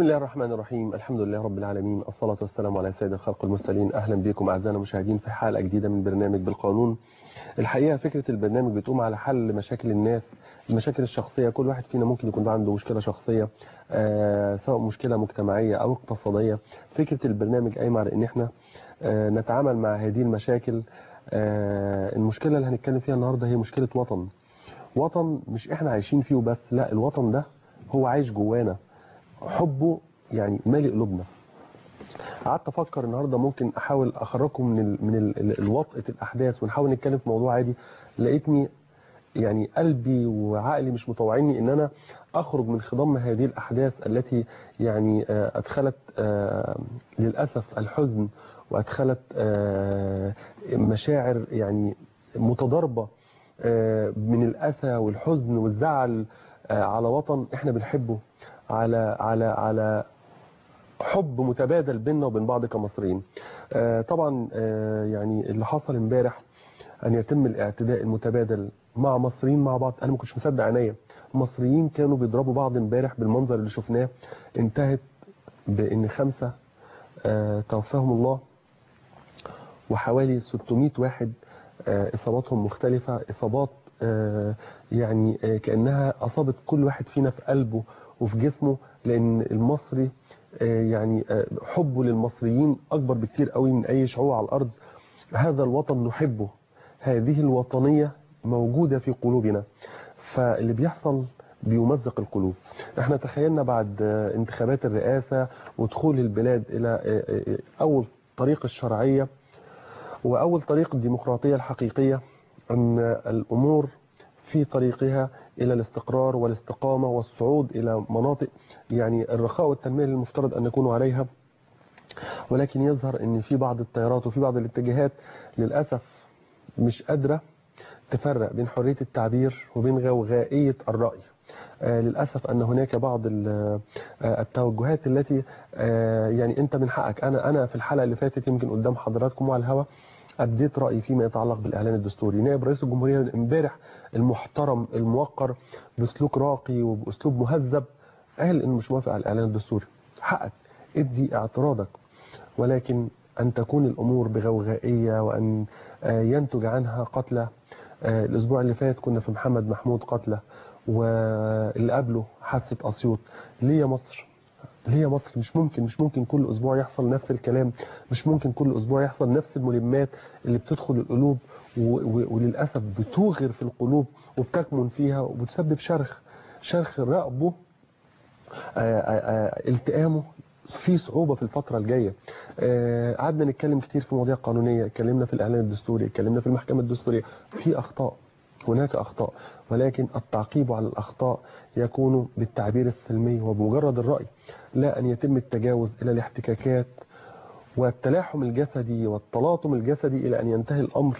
بسم الله الرحمن الرحيم الحمد لله رب العالمين الصلاة والسلام على سيد الخلق المرسلين أهلا بكم أعزائنا المشاهدين في حلقة جديدة من برنامج بالقانون الحقيقة فكرة البرنامج بتقوم على حل مشاكل الناس المشاكل الشخصية كل واحد فينا ممكن يكون عنده مشكلة شخصية آه سواء مشكلة مجتمعية أو اقتصادية فكرة البرنامج قايمة على إن احنا آه نتعامل مع هذه المشاكل آه المشكلة اللي هنتكلم فيها النهاردة هي مشكلة وطن وطن مش احنا عايشين فيه وبس لا الوطن ده هو عايش جوانا حبه يعني مالي قلوبنا قعدت افكر النهارده ممكن احاول اخرجكم من ال من ال الوطئه الاحداث ونحاول نتكلم في موضوع عادي لقيتني يعني قلبي وعقلي مش مطوعيني ان انا اخرج من خضم هذه الاحداث التي يعني ادخلت للاسف الحزن وادخلت مشاعر يعني متضاربه من الاسى والحزن والزعل على وطن احنا بنحبه على على على حب متبادل بيننا وبين بعض كمصريين طبعا يعني اللي حصل امبارح ان يتم الاعتداء المتبادل مع مصريين مع بعض انا ما كنتش مصدق عينيا مصريين كانوا بيضربوا بعض امبارح بالمنظر اللي شفناه انتهت بان خمسة توفاهم الله وحوالي 600 واحد اصاباتهم مختلفة اصابات يعني كأنها أصابت كل واحد فينا في قلبه وفي جسمه لأن المصري يعني حبه للمصريين أكبر بكتير قوي من أي شعوب على الأرض هذا الوطن نحبه هذه الوطنية موجودة في قلوبنا فاللي بيحصل بيمزق القلوب احنا تخيلنا بعد انتخابات الرئاسة ودخول البلاد إلى أول طريق الشرعية وأول طريق الديمقراطية الحقيقية أن الأمور في طريقها إلى الاستقرار والاستقامة والصعود إلى مناطق يعني الرخاء والتنمية اللي المفترض أن نكون عليها ولكن يظهر أن في بعض التيارات وفي بعض الاتجاهات للأسف مش قادرة تفرق بين حرية التعبير وبين غوغائية الرأي آه للأسف أن هناك بعض التوجهات التي آه يعني أنت من حقك أنا أنا في الحلقة اللي فاتت يمكن قدام حضراتكم وعلى الهواء أديت رأيي فيما يتعلق بالإعلان الدستوري نائب رئيس الجمهورية امبارح المحترم الموقر بأسلوب راقي وبأسلوب مهذب قال إنه مش موافق على الإعلان الدستوري حقك ادي اعتراضك ولكن أن تكون الأمور بغوغائية وأن ينتج عنها قتلى الأسبوع اللي فات كنا في محمد محمود قتلى واللي قبله حادثة أسيوط ليه يا مصر ليه يا مصر مش ممكن مش ممكن كل اسبوع يحصل نفس الكلام مش ممكن كل اسبوع يحصل نفس الملمات اللي بتدخل القلوب وللاسف بتوغر في القلوب وبتكمن فيها وبتسبب شرخ شرخ رقبه التئامه في صعوبة في الفترة الجاية قعدنا نتكلم كتير في مواضيع قانونية اتكلمنا في الإعلان الدستوري اتكلمنا في المحكمة الدستورية في أخطاء هناك أخطاء ولكن التعقيب على الأخطاء يكون بالتعبير السلمي وبمجرد الرأي لا أن يتم التجاوز إلى الاحتكاكات والتلاحم الجسدي والتلاطم الجسدي إلى أن ينتهي الأمر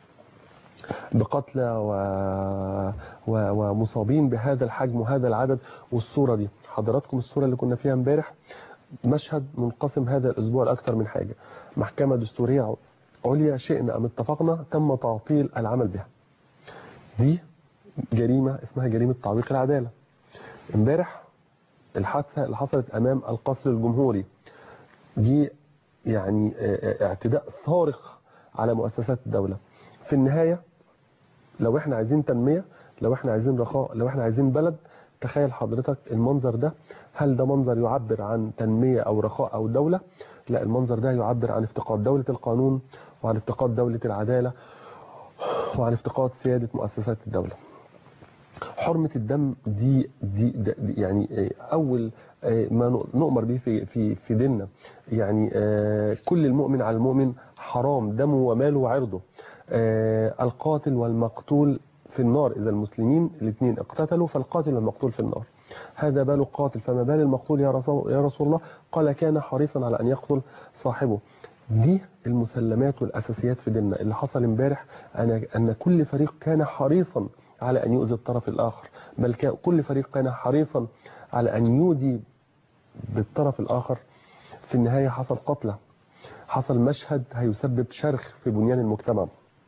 بقتلى و... و... ومصابين بهذا الحجم وهذا العدد والصورة دي حضراتكم الصورة اللي كنا فيها امبارح مشهد منقسم هذا الأسبوع لأكثر من حاجة محكمة دستورية عليا شئنا أم اتفقنا تم تعطيل العمل بها دي جريمة اسمها جريمة تعويق العدالة امبارح الحادثة اللي حصلت أمام القصر الجمهوري دي يعني اعتداء صارخ على مؤسسات الدولة في النهاية لو احنا عايزين تنمية لو احنا عايزين رخاء لو احنا عايزين بلد تخيل حضرتك المنظر ده هل ده منظر يعبر عن تنمية أو رخاء أو دولة لا المنظر ده يعبر عن افتقاد دولة القانون وعن افتقاد دولة العدالة وعن افتقاد سيادة مؤسسات الدولة حرمة الدم دي, دي, دي يعني أول ما نؤمر به في في في ديننا يعني كل المؤمن على المؤمن حرام دمه وماله وعرضه القاتل والمقتول في النار إذا المسلمين الاثنين اقتتلوا فالقاتل والمقتول في النار هذا بال القاتل فما بال المقتول يا رسول, يا رسول الله قال كان حريصا على أن يقتل صاحبه دي المسلمات والأساسيات في ديننا اللي حصل امبارح أن كل فريق كان حريصا على أن يؤذي الطرف الآخر بل كل فريق كان حريصا على أن يودي بالطرف الآخر في النهاية حصل قتلى حصل مشهد هيسبب شرخ في بنيان المجتمع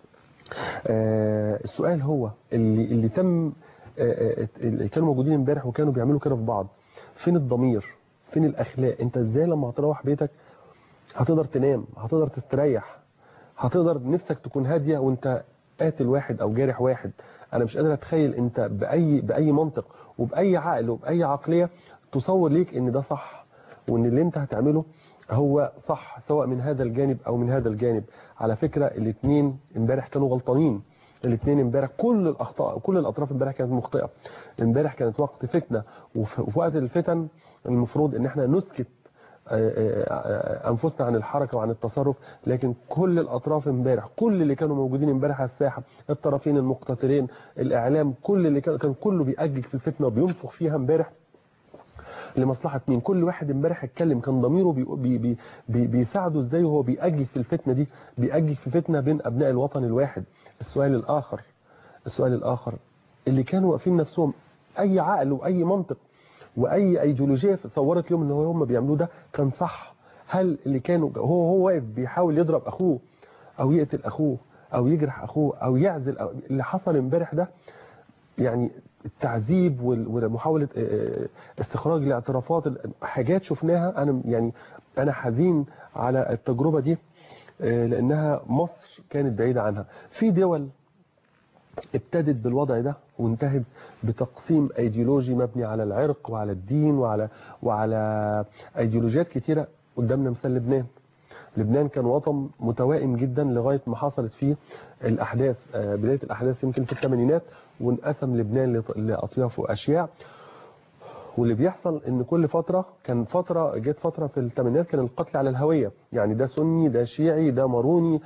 آه السؤال هو اللي, اللي تم آه اللي كانوا موجودين امبارح وكانوا بيعملوا كده في بعض فين الضمير فين الاخلاق انت ازاي لما هتروح بيتك هتقدر تنام هتقدر تستريح هتقدر نفسك تكون هاديه وانت قاتل واحد او جارح واحد انا مش قادر اتخيل انت باي باي منطق وباي عقل وباي عقليه تصور ليك ان ده صح وان اللي انت هتعمله هو صح سواء من هذا الجانب او من هذا الجانب على فكره الاثنين امبارح كانوا غلطانين الاثنين امبارح كل الاخطاء كل الاطراف امبارح كانت مخطئه امبارح كانت وقت فتنه وفي وقت الفتن المفروض ان احنا نسكت انفسنا عن الحركه وعن التصرف لكن كل الاطراف امبارح كل اللي كانوا موجودين امبارح على الساحه الطرفين المقتتلين الاعلام كل اللي كان, كان كله بيأجج في الفتنه وبينفخ فيها امبارح لمصلحه مين كل واحد امبارح اتكلم كان ضميره بي بي بي بي بيساعده ازاي وهو بيأجج في الفتنه دي بيأجج في فتنه بين ابناء الوطن الواحد السؤال الاخر السؤال الاخر اللي كانوا واقفين نفسهم اي عقل واي منطق واي ايديولوجيه صورت لهم ان هو هم بيعملوه ده كان صح هل اللي كانوا هو هو واقف بيحاول يضرب اخوه او يقتل اخوه او يجرح اخوه او يعزل أو اللي حصل امبارح ده يعني التعذيب ومحاوله استخراج الاعترافات حاجات شفناها انا يعني انا حزين على التجربه دي لانها مصر كانت بعيده عنها في دول ابتدت بالوضع ده وانتهت بتقسيم ايديولوجي مبني على العرق وعلى الدين وعلى وعلى ايديولوجيات كتيره قدامنا مثال لبنان لبنان كان وطن متوائم جدا لغايه ما حصلت فيه الاحداث بدايه الاحداث يمكن في الثمانينات وانقسم لبنان لاطياف واشياء واللي بيحصل ان كل فتره كان فتره جت فتره في الثمانينات كان القتل على الهويه يعني ده سني ده شيعي ده ماروني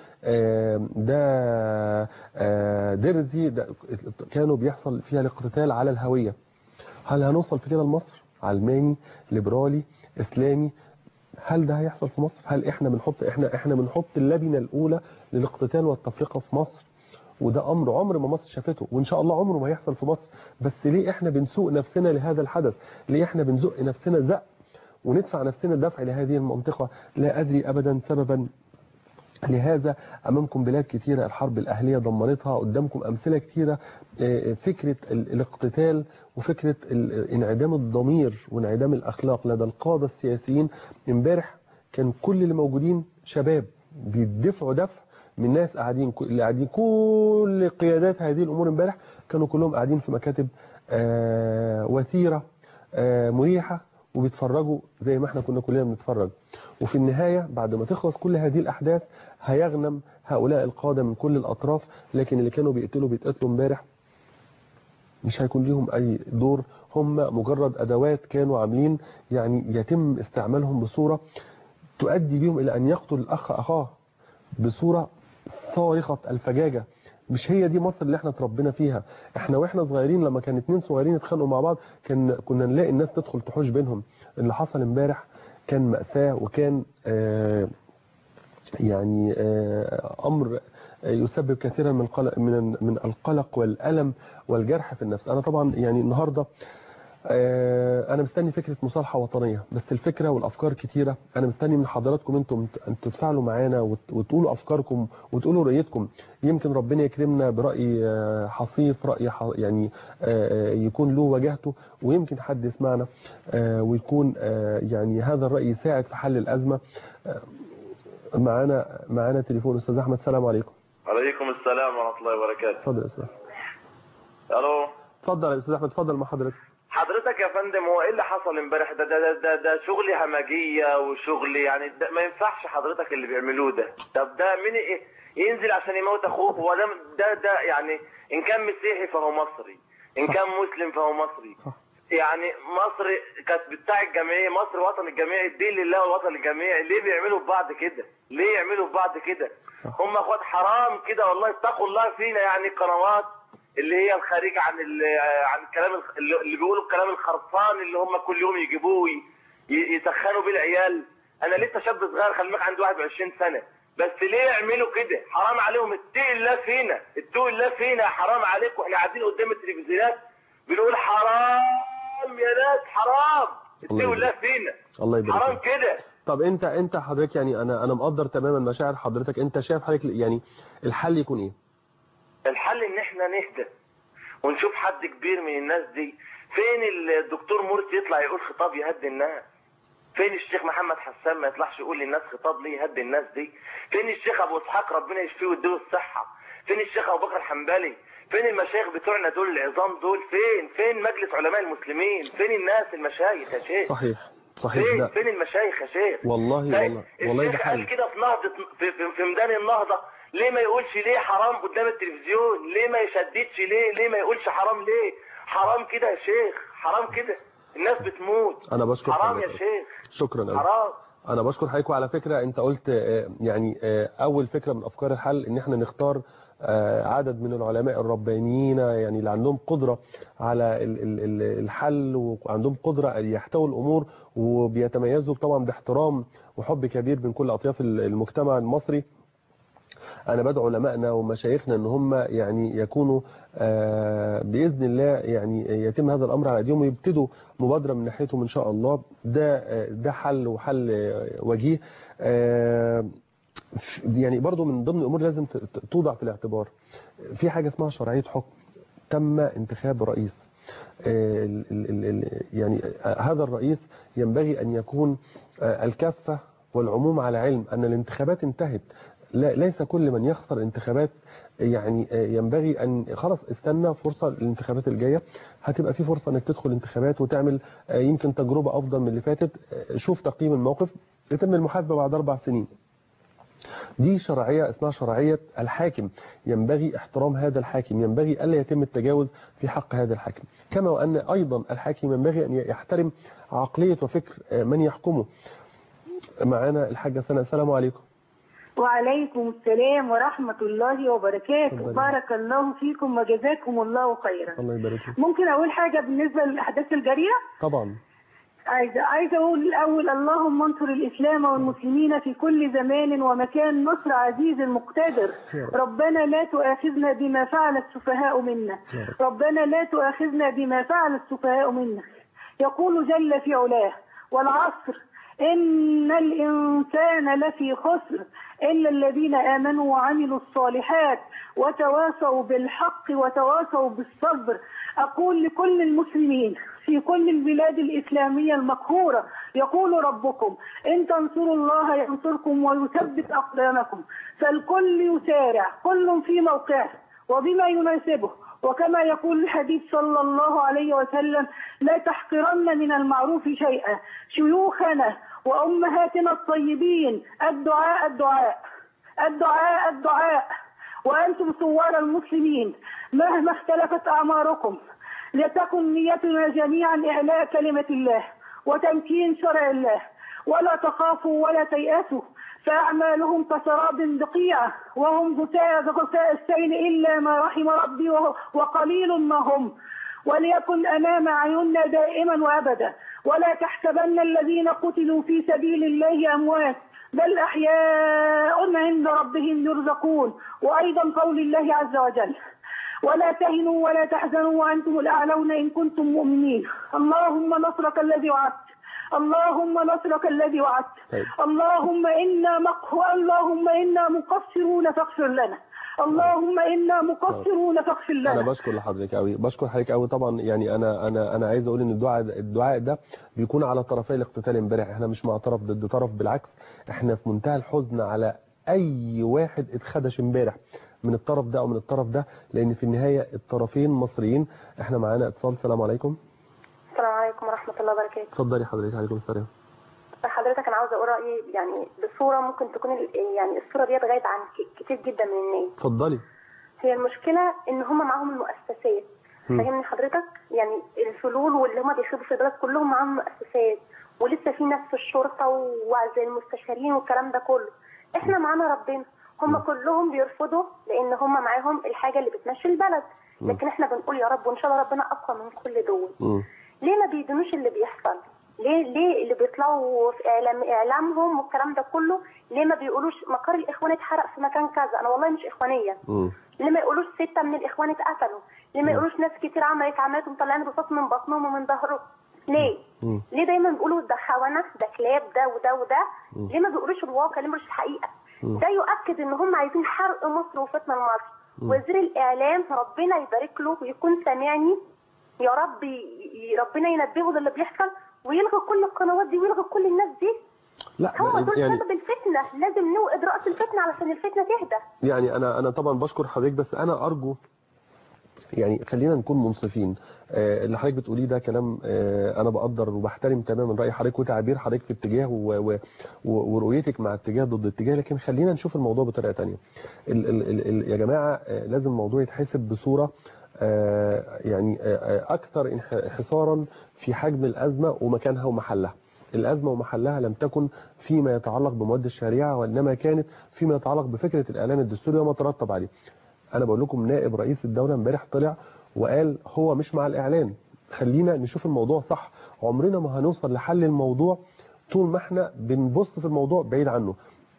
ده درزي ده كانوا بيحصل فيها الاقتتال على الهويه هل هنوصل في كده لمصر علماني ليبرالي اسلامي هل ده هيحصل في مصر هل احنا بنحط احنا احنا بنحط اللبنه الاولى للاقتتال والتفرقه في مصر وده امر عمر ما مصر شافته وان شاء الله عمره ما هيحصل في مصر بس ليه احنا بنسوق نفسنا لهذا الحدث ليه احنا بنزق نفسنا زق وندفع نفسنا دفع لهذه المنطقة لا أدري أبدا سببا لهذا أمامكم بلاد كثيرة الحرب الأهلية دمرتها قدامكم أمثلة كثيرة فكرة الاقتتال وفكرة انعدام الضمير وانعدام الأخلاق لدى القادة السياسيين امبارح كان كل اللي موجودين شباب بيدفعوا دفع من ناس قاعدين اللي قاعدين كل قيادات هذه الأمور امبارح كانوا كلهم قاعدين في مكاتب وثيرة مريحة وبيتفرجوا زي ما احنا كنا كلنا بنتفرج وفي النهاية بعد ما تخلص كل هذه الأحداث هيغنم هؤلاء القادة من كل الأطراف لكن اللي كانوا بيقتلوا بيتقتلوا امبارح مش هيكون ليهم أي دور هم مجرد أدوات كانوا عاملين يعني يتم استعمالهم بصورة تؤدي بهم إلى أن يقتل الأخ أخاه بصورة صارخة الفجاجة مش هي دي مصر اللي احنا اتربينا فيها احنا واحنا صغيرين لما كان اتنين صغيرين يتخانقوا مع بعض كان كنا نلاقي الناس تدخل تحوش بينهم اللي حصل امبارح كان مأساة وكان آه يعني آه امر يسبب كثيرا من قلق من من القلق والألم والجرح في النفس انا طبعا يعني النهارده انا مستني فكرة مصالحة وطنية بس الفكرة والافكار كتيرة انا مستني من حضراتكم انتم ان تتفاعلوا معانا وتقولوا افكاركم وتقولوا رؤيتكم يمكن ربنا يكرمنا برأي حصيف رأي يعني يكون له وجهته ويمكن حد يسمعنا ويكون يعني هذا الرأي يساعد في حل الأزمة معانا معانا تليفون استاذ احمد السلام عليكم عليكم السلام ورحمة الله وبركاته اتفضل يا استاذ الو اتفضل يا استاذ احمد اتفضل مع حضرتك حضرتك يا فندم هو ايه اللي حصل امبارح ده ده ده ده, ده شغل همجيه وشغل يعني ده ما ينفعش حضرتك اللي بيعملوه ده طب ده مين إيه ينزل عشان يموت اخوه هو ده ده ده يعني ان كان مسيحي فهو مصري ان صح. كان مسلم فهو مصري صح يعني مصر كانت بتاع الجمعيه مصر وطن الجميع الدين لله والوطن الجميع ليه بيعملوا في بعض كده ليه يعملوا في بعض كده صح. هم اخوات حرام كده والله اتقوا الله فينا يعني قنوات اللي هي الخارجة عن ال- عن الكلام الخ- اللي اللي بيقولوا الكلام الخرصان اللي هم كل يوم يجيبوه وي- ي- يسخنوا بيه العيال انا لسه شاب صغير خلي بالك عندي 21 سنه بس ليه يعملوا كده حرام عليهم اتقوا الله فينا اتقوا الله فينا حرام عليكم احنا قاعدين قدام التلفزيونات بنقول حرام يا ناس حرام اتقوا يبارك. الله فينا الله يبارك حرام فيك. كده طب انت انت حضرتك يعني انا انا مقدر تماما مشاعر حضرتك انت شايف حضرتك يعني الحل يكون ايه الحل ان احنا نهدى ونشوف حد كبير من الناس دي فين الدكتور مرسي يطلع يقول خطاب يهدي الناس فين الشيخ محمد حسان ما يطلعش يقول للناس خطاب ليه يهدي الناس دي فين الشيخ ابو اسحاق ربنا يشفيه ويديله الصحه فين الشيخ ابو بكر الحنبلي فين المشايخ بتوعنا دول العظام دول فين فين مجلس علماء المسلمين فين الناس المشايخ يا شيخ صحيح صحيح فين ده فين المشايخ يا شيخ والله طيب، والله والله ده الشيخ قال حل كده في نهضة في, في, في ميدان النهضة ليه ما يقولش ليه حرام قدام التلفزيون ليه ما يشددش ليه ليه ما يقولش حرام ليه حرام كده يا شيخ حرام كده الناس بتموت انا بشكر حرام يا حضرتك. شيخ شكرا أوي. حرام انا بشكر حضرتك وعلى فكره انت قلت آه، يعني آه، اول فكره من افكار الحل ان احنا نختار آه، عدد من العلماء الربانيين يعني اللي عندهم قدره على ال- ال- ال- الحل وعندهم قدره ان يحتووا الامور وبيتميزوا طبعا باحترام وحب كبير من كل اطياف ال- المجتمع المصري انا بدعو علمائنا ومشايخنا ان هم يعني يكونوا آه، باذن الله يعني يتم هذا الامر على ايديهم ويبتدوا مبادره من ناحيتهم ان شاء الله ده آه، ده حل وحل آه، وجيه آه، يعني برضو من ضمن الامور لازم ت- ت- توضع في الاعتبار في حاجه اسمها شرعيه حكم تم انتخاب رئيس آه، ال- ال- ال- ال- يعني آه، هذا الرئيس ينبغي ان يكون آه، الكافه والعموم على علم ان الانتخابات انتهت لا ليس كل من يخسر انتخابات يعني آه، ينبغي ان خلاص استنى فرصه للانتخابات الجايه هتبقى في فرصه انك تدخل انتخابات وتعمل آه، يمكن تجربه افضل من اللي فاتت آه، شوف تقييم الموقف يتم المحاسبه بعد اربع سنين دي شرعية اسمها شرعية الحاكم ينبغي احترام هذا الحاكم ينبغي ألا يتم التجاوز في حق هذا الحاكم كما وأن أيضا الحاكم ينبغي أن يحترم عقلية وفكر آه، من يحكمه معانا الحاجة سنة السلام عليكم وعليكم السلام ورحمة الله وبركاته اتفضلي. بارك الله فيكم وجزاكم الله خيرا الله يبارك فيك ممكن أقول حاجة بالنسبة للأحداث الجارية طبعا عايزة عايزة أقول الأول اللهم انصر الإسلام والمسلمين في كل زمان ومكان نصر عزيز مقتدر يا رب. ربنا لا تؤاخذنا بما فعل السفهاء منا يا رب. ربنا لا تؤاخذنا بما فعل السفهاء منا يقول جل في علاه والعصر إن الإنسان لفي خسر إلا الذين آمنوا وعملوا الصالحات وتواصوا بالحق وتواصوا بالصبر أقول لكل المسلمين في كل البلاد الإسلامية المقهورة يقول ربكم إن تنصروا الله ينصركم ويثبت أقدامكم فالكل يسارع كل في موقعه وبما يناسبه وكما يقول الحديث صلى الله عليه وسلم لا تحقرن من المعروف شيئا شيوخنا وأمهاتنا الطيبين الدعاء الدعاء الدعاء الدعاء وأنتم ثوار المسلمين مهما اختلفت أعماركم لتكن نيتنا جميعا إعلاء كلمة الله وتمكين شرع الله ولا تخافوا ولا تيأسوا فأعمالهم كسراب بقيعة وهم غثاء غثاء السيل إلا ما رحم ربي وهو- وقليل ما هم وليكن أمام عيوننا دائما وأبدا ولا تحسبن الذين قتلوا في سبيل الله أموات بل أحياء عند ربهم يرزقون وأيضا قول الله عز وجل ولا تهنوا ولا تحزنوا وأنتم الأعلون إن كنتم مؤمنين اللهم نصرك الذي وعدت اللهم نصرك الذي وعدت طيب. اللهم إنا مقهو اللهم إنا مقصرون فاغفر لنا اللهم إنا مقصرون فاغفر انا لنا بشكر لحضرتك قوي بشكر حضرتك قوي طبعا يعني انا انا انا عايز اقول ان الدعاء ده الدعاء ده بيكون على طرفي الاقتتال امبارح احنا مش مع طرف ضد طرف بالعكس احنا في منتهى الحزن على اي واحد اتخدش امبارح من الطرف ده او من الطرف ده لان في النهايه الطرفين مصريين احنا معانا اتصال السلام عليكم السلام عليكم ورحمة الله وبركاته اتفضلي حضرتك عليكم السلام حضرتك أنا عاوزة أقول رأيي يعني بصورة ممكن تكون ال- يعني الصورة دي غايبة عن ك- كتير جدا من الناس اتفضلي هي المشكلة إن هم معاهم المؤسسات مم. فاهمني حضرتك يعني الفلول واللي هم بيخدموا في البلد كلهم معاهم مؤسسات ولسه في ناس في الشرطة وزي المستشارين والكلام ده كله احنا معانا ربنا هم كلهم بيرفضوا لان هم معاهم الحاجة اللي بتمشي البلد مم. لكن احنا بنقول يا رب وان شاء الله ربنا اقوى من كل دول مم. ليه ما بيدينوش اللي بيحصل ليه ليه اللي بيطلعوا في اعلام اعلامهم والكلام ده كله ليه ما بيقولوش مقر الاخوان اتحرق في مكان كذا انا والله مش اخوانيه مم. ليه ما يقولوش ستة من الإخوان اتقتلوا؟ ليه ما يقولوش ناس كتير عملت عمليات ومطلعين رصاص من بطنهم ومن ظهرهم؟ ليه؟ مم. ليه دايما بيقولوا ده خونة ده كلاب ده وده وده؟ مم. ليه ما بيقولوش الواقع؟ ليه ما بيقولوش الحقيقة؟ مم. ده يؤكد إن هم عايزين حرق مصر وفتنة لمصر. مم. وزير الإعلام ربنا يبارك له ويكون سامعني يا رب ي- ي- ربنا ينبهه للي بيحصل ويلغي كل القنوات دي ويلغي كل الناس دي لا هم دول يعني سبب الفتنه لازم نوقد راس الفتنه علشان الفتنه تهدى يعني انا انا طبعا بشكر حضرتك بس انا ارجو يعني خلينا نكون منصفين آه، اللي حضرتك بتقوليه ده كلام آه، انا بقدر وبحترم تماما راي حضرتك وتعبير حضرتك في اتجاه و- و- و- ورؤيتك مع اتجاه ضد اتجاه لكن خلينا نشوف الموضوع بطريقه ثانيه ال ال ال ال يا جماعه آه، لازم الموضوع يتحسب بصوره آه، يعني آه، آه، اكثر انح- انحصارا في حجم الازمه ومكانها ومحلها الأزمة ومحلها لم تكن فيما يتعلق بمواد الشريعة وإنما كانت فيما يتعلق بفكرة الإعلان الدستوري وما ترتب عليه أنا بقول لكم نائب رئيس الدولة امبارح طلع وقال هو مش مع الإعلان خلينا نشوف الموضوع صح عمرنا ما هنوصل لحل الموضوع طول ما احنا بنبص في الموضوع بعيد عنه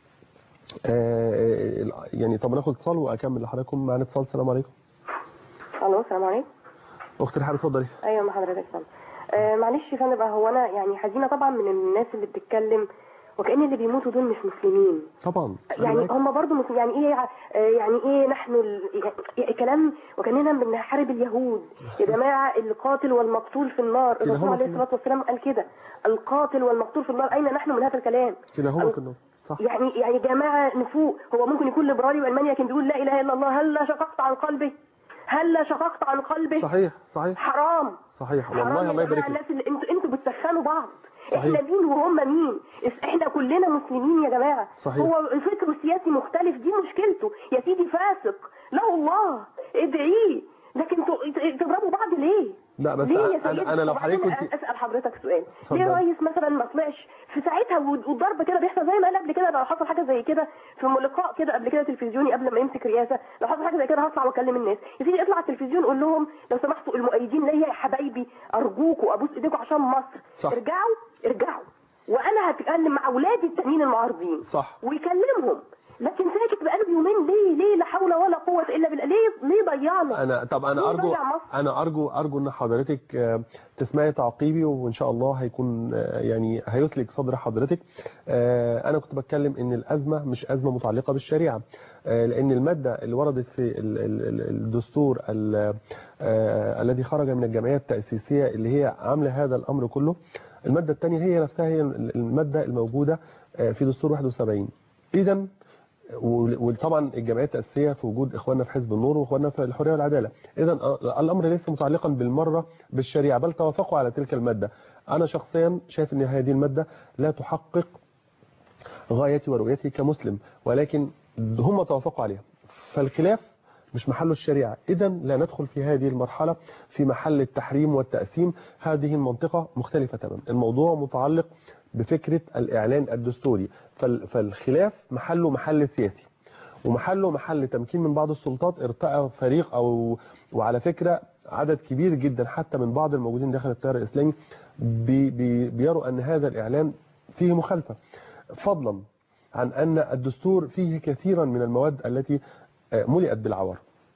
آه يعني طب ناخد اتصال واكمل لحضراتكم معانا اتصال السلام عليكم الو السلام عليكم اختي رحاب اتفضلي ايوه مع حضرتك فندم آه معلش يا فندم بقى هو انا يعني حزينه طبعا من الناس اللي بتتكلم وكأن اللي بيموتوا دول مش مسلمين طبعا أنا يعني معاك. هم برضه مسلمين يعني ايه آه يعني ايه نحن ال... يعني كلام وكاننا بنحارب اليهود يا جماعه القاتل والمقتول في النار كده الرسول هما عليه في- الصلاه والسلام قال كده القاتل والمقتول في النار اين نحن من هذا الكلام كده هو ال- كده صح يعني يعني يا جماعه نفوق هو ممكن يكون ليبرالي والماني لكن بيقول لا اله الا الله هل شققت عن قلبه هل شققت عن قلبه صحيح صحيح حرام صحيح حرام والله يا الله جماعة يبارك لك الناس اللي انتوا انتوا بتسخنوا بعض صحيح. احنا مين وهم مين اس- احنا كلنا مسلمين يا جماعه صحيح. هو فكره سياسي مختلف دي مشكلته يا سيدي فاسق لا الله ادعيه لكن تو- ت- تضربوا بعض ليه لا بس ليه يا أنا- سيدي أنا- أنا لو وبعدين حضرتك كنت- اسال حضرتك سؤال اتفضل. ليه رئيس مثلا ما طلعش في ساعتها والد- والضرب كده بيحصل زي ما قال قبل كده لو حصل حاجه زي كده في لقاء كده قبل كده تلفزيوني قبل ما يمسك رئاسه لو حصل حاجه زي كده هطلع واكلم الناس يا سيدي اطلع على التلفزيون قول لهم لو سمحتوا المؤيدين ليا يا حبايبي ارجوكوا ابوس ايديكم عشان مصر صح. ارجعوا ارجعوا وانا هتكلم مع اولادي التانيين المعارضين صح ويكلمهم لكن ساكت بقاله يومين ليه ليه لا حول ولا قوه الا بالله ليه ليه ضيعنا انا طب انا ليه ارجو ضيع مصر؟ انا ارجو ارجو ان حضرتك آه، تسمعي تعقيبي وان شاء الله هيكون آه، يعني هيثلج صدر حضرتك آه، انا كنت بتكلم ان الازمه مش ازمه متعلقه بالشريعه آه، لان الماده اللي وردت في ال- ال- ال- الدستور ال- آه، الذي خرج من الجمعيه التاسيسيه اللي هي عامله هذا الامر كله الماده الثانيه هي نفسها هي الماده الموجوده آه، في دستور 71 اذا وطبعا الجمعيات التأسيسية في وجود إخواننا في حزب النور وإخواننا في الحرية والعدالة إذا الأمر ليس متعلقا بالمرة بالشريعة بل توافقوا على تلك المادة أنا شخصيا شايف أن هذه المادة لا تحقق غايتي ورؤيتي كمسلم ولكن هم توافقوا عليها فالخلاف مش محل الشريعة إذا لا ندخل في هذه المرحلة في محل التحريم والتأثيم هذه المنطقة مختلفة تماما الموضوع متعلق بفكرة الإعلان الدستوري فال- فالخلاف محله محل سياسي ومحله محل تمكين من بعض السلطات ارتأى فريق أو وعلى فكرة عدد كبير جدا حتى من بعض الموجودين داخل التيار الإسلامي بي بي بيروا أن هذا الإعلان فيه مخالفة فضلا عن أن الدستور فيه كثيرا من المواد التي آه، ملئت بالعوار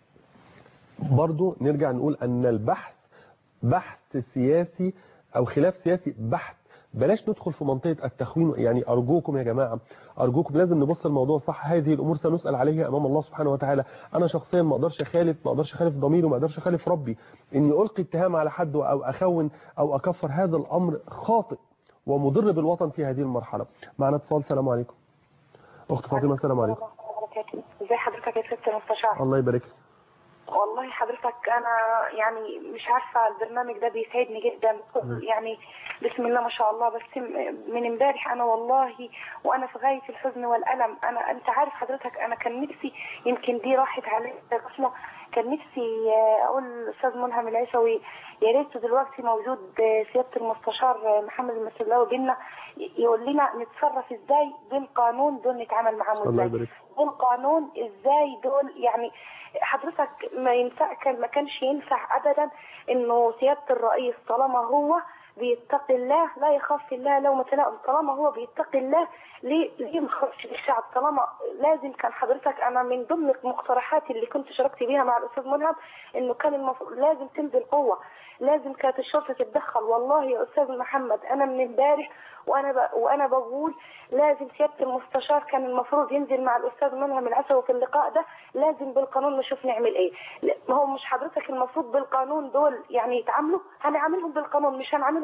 برضو نرجع نقول أن البحث بحث سياسي أو خلاف سياسي بحث بلاش ندخل في منطقة التخوين يعني أرجوكم يا جماعة أرجوكم لازم نبص الموضوع صح هذه الأمور سنسأل عليها أمام الله سبحانه وتعالى أنا شخصيا ما أقدرش أخالف ما أقدرش أخالف ضميري وما أقدرش أخالف ربي إني ألقي اتهام على حد أو أخون أو أكفر هذا الأمر خاطئ ومضر بالوطن في هذه المرحلة معنا اتصال السلام عليكم أخت فاطمة السلام عليكم ازي حضرتك يا ست المستشار الله يبارك لك. والله حضرتك انا يعني مش عارفه البرنامج ده بيسعدني جدا يعني بسم الله ما شاء الله بس م- من امبارح انا والله وانا في غايه الحزن والالم انا انت عارف حضرتك انا كان نفسي يمكن دي راحت علي الرحمه كان نفسي آه، اقول الاستاذ ملهم العيسوي يا ريت دلوقتي موجود آه، سياده المستشار آه، محمد المسلاوي بينا ي- يقول لنا نتصرف ازاي بالقانون دول نتعامل معاهم الله ازاي يبارك بالقانون ازاي دول يعني حضرتك ما ينفع كان ما كانش ينفع ابدا انه سياده الرئيس طالما هو بيتقي الله لا يخاف في الله لومة لائم طالما هو بيتقي الله ليه ليه ما خافش الشعب طالما لازم كان حضرتك انا من ضمن المقترحات اللي كنت شاركت بيها مع الاستاذ ملهم انه كان المفروض لازم تنزل قوه لازم كانت الشرطه تتدخل والله يا استاذ محمد انا من امبارح وانا ب... وانا بقول لازم سياده المستشار كان المفروض ينزل مع الاستاذ ملهم العسوي في اللقاء ده لازم بالقانون نشوف نعمل ايه لا، ما هو مش حضرتك المفروض بالقانون دول يعني يتعاملوا هنعاملهم بالقانون مش هنعاملهم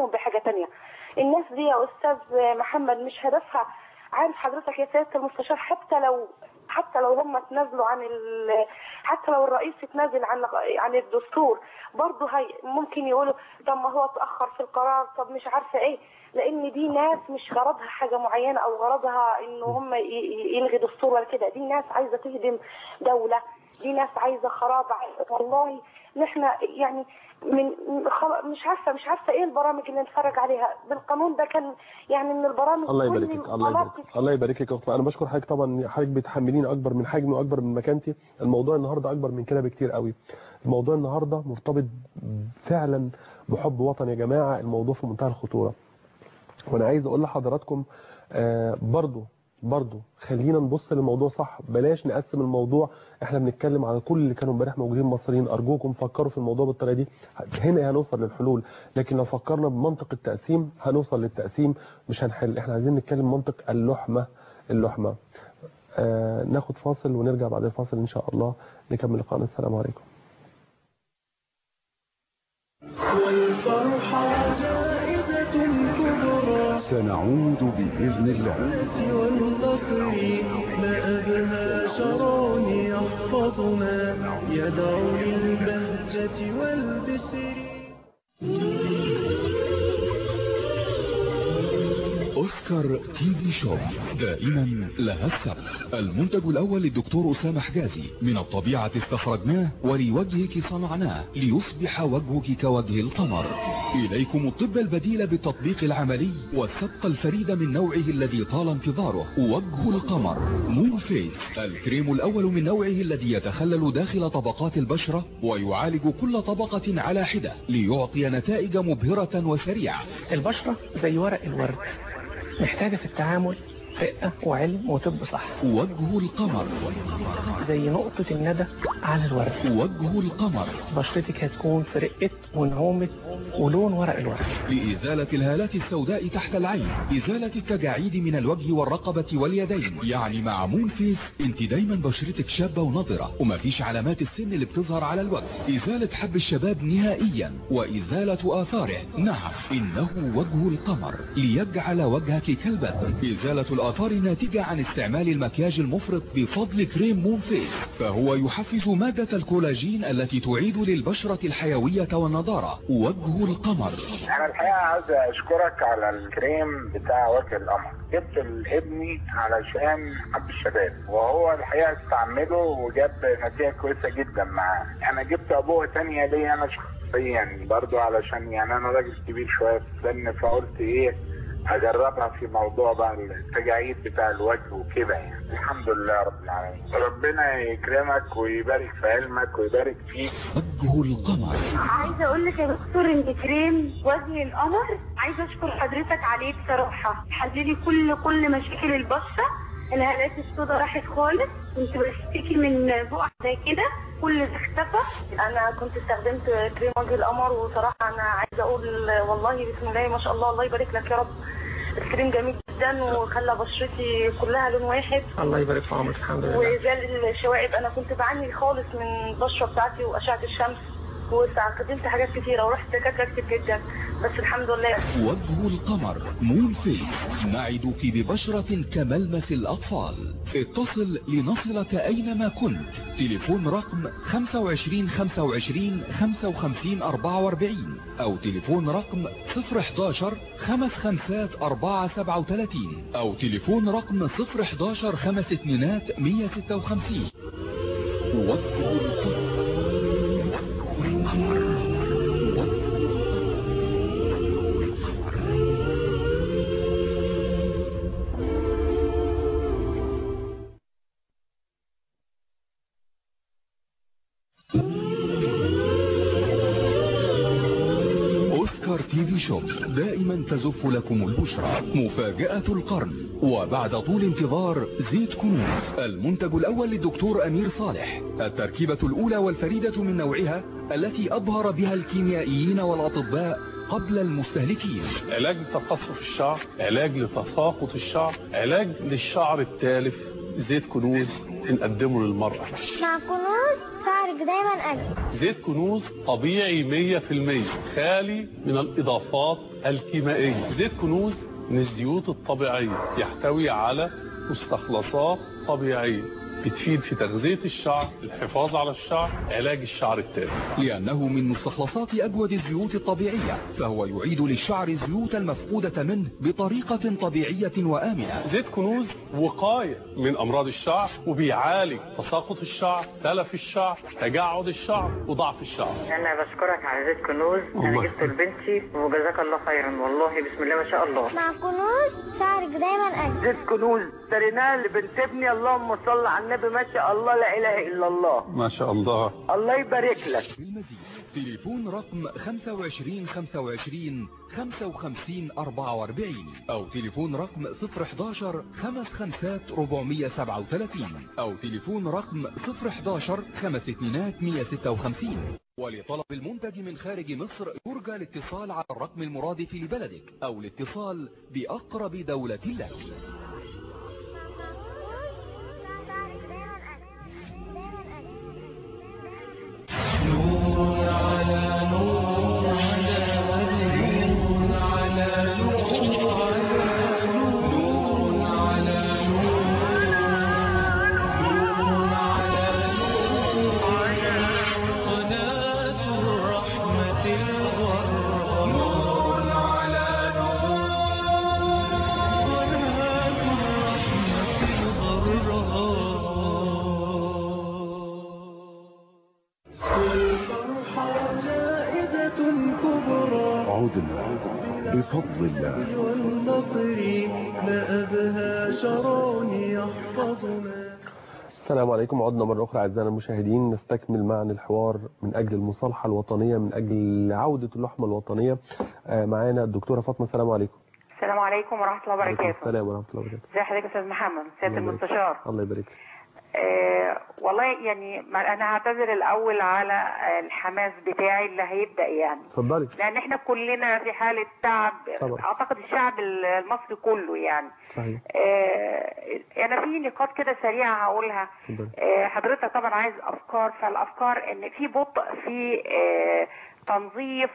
اشغلهم بحاجه تانية الناس دي يا استاذ محمد مش هدفها عارف حضرتك يا سياده المستشار حتى لو حتى لو هم تنازلوا عن ال... حتى لو الرئيس اتنازل عن عن الدستور برضه هي ممكن يقولوا طب ما هو اتاخر في القرار طب مش عارفه ايه لان دي ناس مش غرضها حاجه معينه او غرضها ان هم ي- ي- يلغي دستور ولا كده دي ناس عايزه تهدم دوله دي ناس عايزه خراب عايزة- والله نحن يعني من من- خلا- مش عارفه مش عارفه ايه البرامج اللي نتفرج عليها بالقانون ده كان يعني من البرامج الله كل يبارك لك الله يبارك المناطق لك الله يبارك لك يا اخت انا بشكر حضرتك طبعا حضرتك بتحملين اكبر من حجمي واكبر من مكانتي الموضوع النهارده اكبر من كده بكتير قوي الموضوع النهارده مرتبط فعلا بحب وطن يا جماعه الموضوع في منتهى الخطوره وانا عايز اقول لحضراتكم آه برضو برضو خلينا نبص للموضوع صح بلاش نقسم الموضوع احنا بنتكلم على كل اللي كانوا امبارح موجودين مصريين ارجوكم فكروا في الموضوع بالطريقه دي هنا هنوصل للحلول لكن لو فكرنا بمنطق التقسيم هنوصل للتقسيم مش هنحل احنا عايزين نتكلم منطق اللحمه اللحمه آه ناخد فاصل ونرجع بعد الفاصل ان شاء الله نكمل لقاءنا السلام عليكم والفرحة زائدة كبرى سنعود بإذن الله والفقر ما أبهى شرون يحفظنا يدعو للبهجة والبسر أوسكار تي في شوب دائما لها السبق المنتج الأول للدكتور أسامة حجازي من الطبيعة استخرجناه ولوجهك صنعناه ليصبح وجهك كوجه القمر إليكم الطب البديل بالتطبيق العملي والسبق الفريد من نوعه الذي طال انتظاره وجه القمر مون فيس الكريم الأول من نوعه الذي يتخلل داخل طبقات البشرة ويعالج كل طبقة على حدة ليعطي نتائج مبهرة وسريعة البشرة زي ورق الورد محتاجة في التعامل رقة وعلم وطب صح وجه القمر زي نقطة الندى على الورد وجه القمر بشرتك هتكون في رقة ونعومة ولون ورق الورد لإزالة الهالات السوداء تحت العين إزالة التجاعيد من الوجه والرقبة واليدين يعني مع مون فيس انت دايما بشرتك شابة ونضرة ومفيش علامات السن اللي بتظهر على الوجه إزالة حب الشباب نهائيا وإزالة آثاره نعم إنه وجه القمر ليجعل وجهك كالبدر إزالة الآثار الناتجة عن استعمال المكياج المفرط بفضل كريم مون فيس فهو يحفز مادة الكولاجين التي تعيد للبشرة الحيوية والنضارة وجه القمر انا الحقيقه عايز اشكرك على الكريم بتاع وجه القمر جبت لابني علشان حب الشباب وهو الحقيقه استعمله وجاب نتيجه كويسه جدا معاه انا جبت ابوه تانية ليا انا شخصيا برضو علشان يعني انا راجل كبير شويه في السن فقلت ايه اجربها في موضوع بقى التجاعيد بتاع الوجه وكده يعني الحمد لله رب العالمين ربنا يكرمك ويبارك في علمك ويبارك فيك وجه القمر عايزه اقول لك يا دكتور ان كريم وجه القمر عايزه اشكر حضرتك عليه بصراحه حللي كل كل مشاكل البشره الهالات السوداء راحت خالص كنت بشتكي من بقع زي كده كل ده اختفى انا كنت استخدمت كريم وجه القمر وصراحه انا عايزه اقول والله بسم الله ما شاء الله الله يبارك لك يا رب الكريم جميل جدا وخلى بشرتي كلها لون واحد الله يبارك في عمرك الحمد لله وزال الشوائب انا كنت بعاني خالص من البشره بتاعتي واشعه الشمس واستخدمت حاجات كتيره ورحت دكاتره كتير جدا بس الحمد لله وجه القمر مون فيس نعدك ببشرة كملمس الأطفال اتصل لنصلك أينما كنت تليفون رقم 25 25 55 44 أو تليفون رقم 011 خمس خمسات 4 37 أو تليفون رقم 011 خمس اتنينات 156 وجه القمر أوسكار تي في شوب دائما تزف لكم البشرى مفاجأة القرن وبعد طول انتظار زيت كنوز المنتج الأول للدكتور أمير صالح التركيبة الأولى والفريدة من نوعها التي أبهر بها الكيميائيين والأطباء قبل المستهلكين علاج لتقصف الشعر علاج لتساقط الشعر علاج للشعر التالف زيت كنوز بنقدمه للمرأة مع كنوز شعرك دايما أجمل زيت كنوز طبيعي 100% خالي من الإضافات الكيميائية زيت كنوز من الزيوت الطبيعية يحتوي على مستخلصات طبيعية بتفيد في تغذية الشعر الحفاظ على الشعر علاج الشعر التالف لأنه من مستخلصات أجود الزيوت الطبيعية فهو يعيد للشعر الزيوت المفقودة منه بطريقة طبيعية وآمنة زيت كنوز وقاية من أمراض الشعر وبيعالج تساقط الشعر تلف الشعر تجعد الشعر وضعف الشعر انا بشكرك على زيت كنوز انا الله. جبته لبنتي وجزاك الله خيرا والله بسم الله ما شاء الله مع كنوز شعرك دايما أجمل زيت كنوز اشتريناه لبنت ابني اللهم صل على النبي ما شاء الله لا اله الا الله ما شاء الله الله يبارك لك تليفون رقم 25 25 55 44 أو تليفون رقم 011 55 437 أو تليفون رقم 011 5 2 156 ولطلب المنتج من خارج مصر يرجى الاتصال على الرقم المرادف لبلدك أو الاتصال بأقرب دولة لك قناة الرحمة الغراء نور على نور قناة الرحمة الغراء والفرحة زائدة كبرى عدنا بفضل الله والنصر ما أبهى شرون يحفظنا السلام عليكم عدنا مرة أخرى أعزائنا المشاهدين نستكمل معنا الحوار من أجل المصالحة الوطنية من أجل عودة اللحمة الوطنية آه، معانا الدكتورة فاطمة السلام عليكم السلام عليكم ورحمه الله وعليكم وبركاته السلام ورحمة الله وبركاته ازي حضرتك يا استاذ محمد سياده الله يبارك. المستشار الله يبارك فيك. آه والله يعني ما انا هعتذر الاول على آه، الحماس بتاعي اللي هيبدا يعني اتفضلي لان احنا كلنا في حاله تعب طبعا. اعتقد الشعب المصري كله يعني صحيح آه انا في نقاط كده سريعه هقولها اتفضلي آه، حضرتك طبعا عايز افكار فالافكار ان في بطء في آه، تنظيف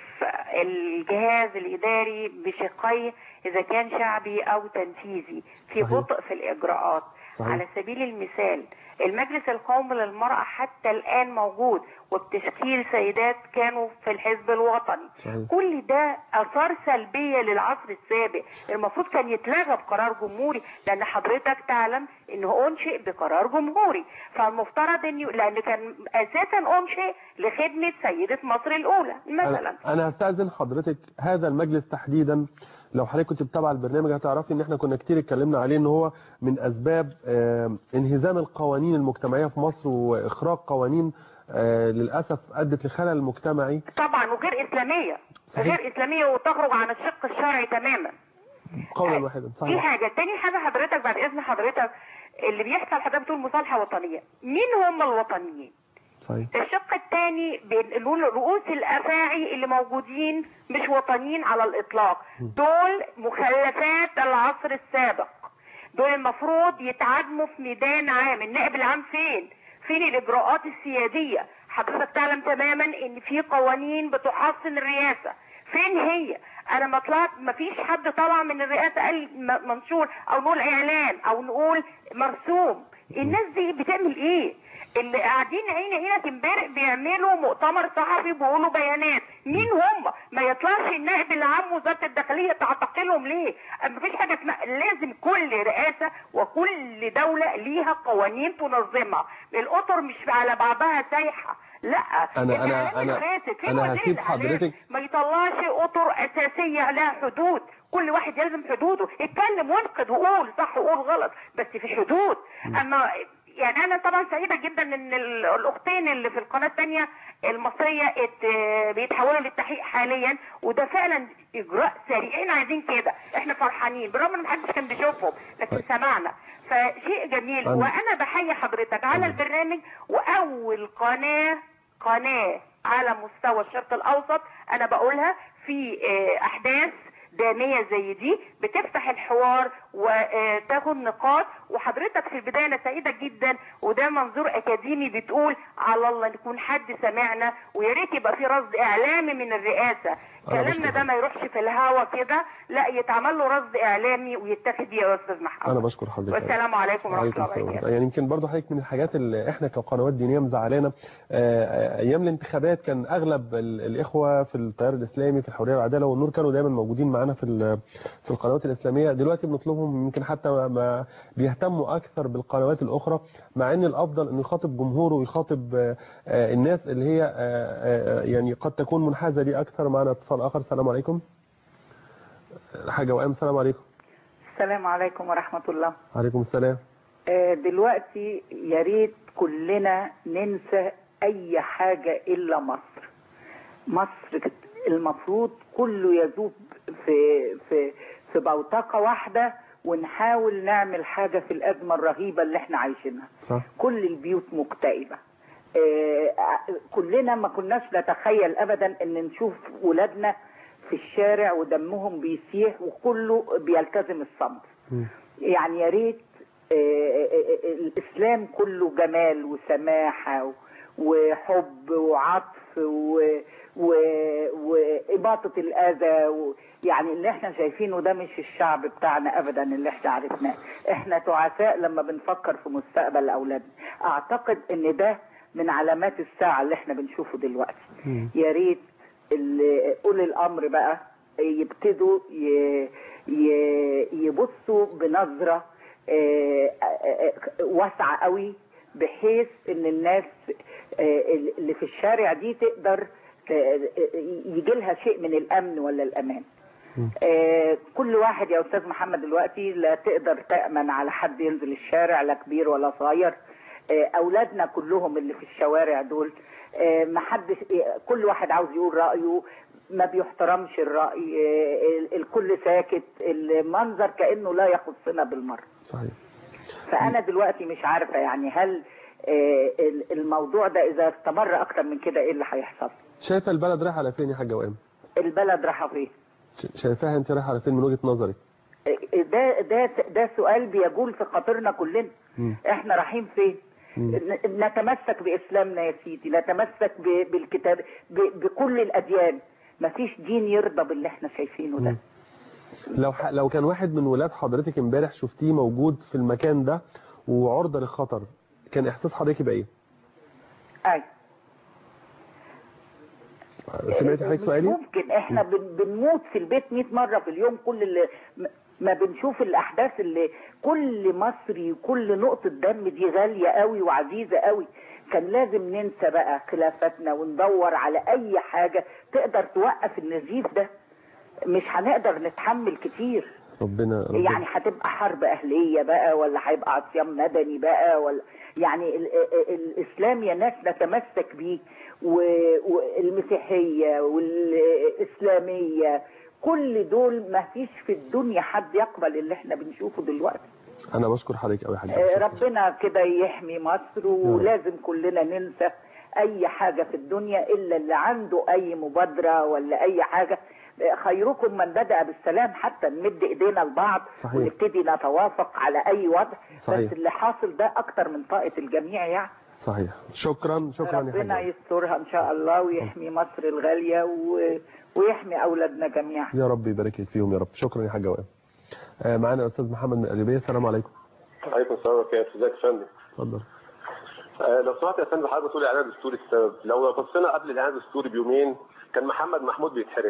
الجهاز الاداري بشقيه اذا كان شعبي او تنفيذي في صحيح. بطء في الاجراءات صحيح. على سبيل المثال المجلس القومي للمرأة حتى الآن موجود وبتشكيل سيدات كانوا في الحزب الوطني صحيح. كل ده آثار سلبية للعصر السابق المفروض كان يتلغى بقرار جمهوري لأن حضرتك تعلم إنه أنشئ بقرار جمهوري فالمفترض إن لأن كان أساسا أنشئ لخدمة سيدة مصر الأولى مثلا أنا, أنا هستأذن حضرتك هذا المجلس تحديدا لو حضرتك كنت بتابع البرنامج هتعرفي ان احنا كنا كتير اتكلمنا عليه ان هو من اسباب آه، انهزام القوانين المجتمعية في مصر واخراج قوانين آه، للأسف أدت لخلل مجتمعي طبعا وغير إسلامية صحيح. غير إسلامية وتخرج عن الشق الشرعي تماما قولا واحدا دي صحيح حاجة تاني حاجة حضرتك بعد إذن حضرتك اللي بيحصل حضرتك بتقول مصالحة وطنية مين هم الوطنيين صحيح الشق الثاني بنقول رؤوس الافاعي اللي موجودين مش وطنيين على الاطلاق دول مخلفات العصر السابق دول المفروض يتعدموا في ميدان عام النائب العام فين فين الاجراءات السياديه حضرتك تعلم تماما ان في قوانين بتحصن الرئاسه فين هي انا ما طلعت ما فيش حد طلع من الرئاسه قال م- منشور او نقول اعلان او نقول مرسوم الناس دي بتعمل ايه اللي قاعدين عين عينك امبارح بيعملوا مؤتمر صحفي بيقولوا بيانات مين هم ما يطلعش النائب العام وزاره الداخليه تعتقلهم ليه ما فيش حاجه اسمها لازم كل رئاسه وكل دوله ليها قوانين تنظمها الاطر مش على بعضها سايحه لا أنا- أنا- الإعلام أنا- الفاسد، في أنا وزير هسيب الإعلام حضرتك- ما يطلعش اطر اساسيه لها حدود كل واحد يلزم حدوده اتكلم وانقد وقول صح وقول غلط بس في حدود اما يعني انا طبعا سعيده جدا ان ال- الاختين اللي في القناه الثانيه المصريه ات بيتحولوا للتحقيق حاليا وده فعلا اجراء سريع احنا عايزين كده احنا فرحانين بالرغم ان محدش كان بيشوفهم لكن سمعنا فشيء جميل أنا- وانا بحيي حضرتك على البرنامج واول قناه قناه على مستوى الشرق الاوسط انا بقولها في آه، احداث دامية زي دي بتفتح الحوار وتاخد نقاط وحضرتك في البدايه انا سعيده جدا وده منظور اكاديمي بتقول على الله يكون حد سمعنا ويا ريت يبقى في رصد اعلامي من الرئاسه كلامنا ده ما يروحش في الهوا كده لا يتعمل له رصد اعلامي ويتاخد بيه يا استاذ محمد انا بشكر حضرتك والسلام عليكم ورحمه وعليكم الله السلام وبركاته يعني يمكن برضه حضرتك من الحاجات اللي احنا كقنوات دينيه مزعلانا آه، ايام الانتخابات كان اغلب ال- الاخوه في التيار الاسلامي في الحريه والعداله والنور كانوا دايما موجودين معانا في ال- في القنوات الاسلاميه دلوقتي بنطلبهم يمكن حتى ما- ما بيهتموا اكثر بالقنوات الاخرى مع ان الافضل انه يخاطب جمهوره ويخاطب آه، آه، الناس اللي هي آه، آه، يعني قد تكون منحازه ليه اكثر معنا اتصال اخر السلام عليكم حاجه وام السلام عليكم السلام عليكم ورحمة الله عليكم السلام آه، دلوقتي يا ريت كلنا ننسى أي حاجة إلا مصر مصر المفروض كله يذوب في في في بوتقة واحدة ونحاول نعمل حاجة في الأزمة الرهيبة اللي احنا عايشينها صح كل البيوت مكتئبة آه، كلنا ما كناش نتخيل أبدا أن نشوف ولادنا في الشارع ودمهم بيسيح وكله بيلتزم الصمت يعني يا ريت آه، آه، آه، الاسلام كله جمال وسماحه وحب وعطف و... و... وإباطة الأذى و... يعني اللي احنا شايفينه ده مش الشعب بتاعنا أبدا اللي احنا عرفناه احنا تعساء لما بنفكر في مستقبل أولادنا أعتقد إن ده من علامات الساعة اللي احنا بنشوفه دلوقتي يا ريت ال- أولي الأمر بقى يبتدوا ي- ي- يبصوا بنظرة آه، آه، آه، واسعة قوي بحيث ان الناس آه، اللي في الشارع دي تقدر يجي لها شيء من الامن ولا الامان آه، كل واحد يا استاذ محمد دلوقتي لا تقدر تامن على حد ينزل الشارع لا كبير ولا صغير آه، اولادنا كلهم اللي في الشوارع دول آه، محدش آه، كل واحد عاوز يقول رايه ما بيحترمش الراي آه، ال- الكل ساكت المنظر كانه لا يخصنا بالمره صحيح فانا دلوقتي مش عارفه يعني هل آه، ال- الموضوع ده اذا استمر اكتر من كده ايه اللي هيحصل شايفه البلد رايحه على فين يا حاجه وام البلد رايحه فين ش- شايفاها انت رايحه على فين من وجهه نظرك ده ده ده سؤال بيجول في خاطرنا كلنا احنا رايحين فين ن- نتمسك باسلامنا يا سيدي نتمسك ب- بالكتاب ب- بكل الاديان مفيش دين يرضى باللي احنا شايفينه ده لو ح... لو كان واحد من ولاد حضرتك امبارح شفتيه موجود في المكان ده وعرضه للخطر كان احساس حضرتك يبقى ايه اي سمعت حضرتك مش سؤالي ممكن احنا بن- بنموت في البيت 100 مره في اليوم كل اللي م- ما بنشوف الاحداث اللي كل مصري كل نقطه دم دي غاليه قوي وعزيزه قوي كان لازم ننسى بقى خلافاتنا وندور على اي حاجه تقدر توقف النزيف ده مش هنقدر نتحمل كتير ربنا ربنا يعني هتبقى حرب اهليه بقى ولا هيبقى عصيان مدني بقى ولا يعني ال ال الاسلام يا ناس نتمسك بيه و- والمسيحيه والاسلاميه كل دول ما فيش في الدنيا حد يقبل اللي احنا بنشوفه دلوقتي انا بشكر حضرتك قوي يا حاجه آه، ربنا كده يحمي مصر ولازم كلنا ننسى اي حاجه في الدنيا الا اللي عنده اي مبادره ولا اي حاجه آه، خيركم من بدا بالسلام حتى نمد ايدينا لبعض صحيح. ونبتدي نتوافق على اي وضع صحيح. بس اللي حاصل ده اكتر من طاقه الجميع يعني صحيح شكرا شكرا يا ربنا حاجه يسترها ان شاء الله ويحمي مصر الغاليه و... ويحمي اولادنا جميعا يا رب يبارك لك فيهم يا رب شكرا يا حاجه وام آه، معانا استاذ محمد من القليوبيه السلام عليكم عليكم السلام ورحمة الله ازيك يا فندم اتفضل آه، لو سمحت يا فندم حضرتك بتقول اعلان دستوري السبب لو بصينا قبل الاعلان الدستوري بيومين كان محمد محمود بيتحرق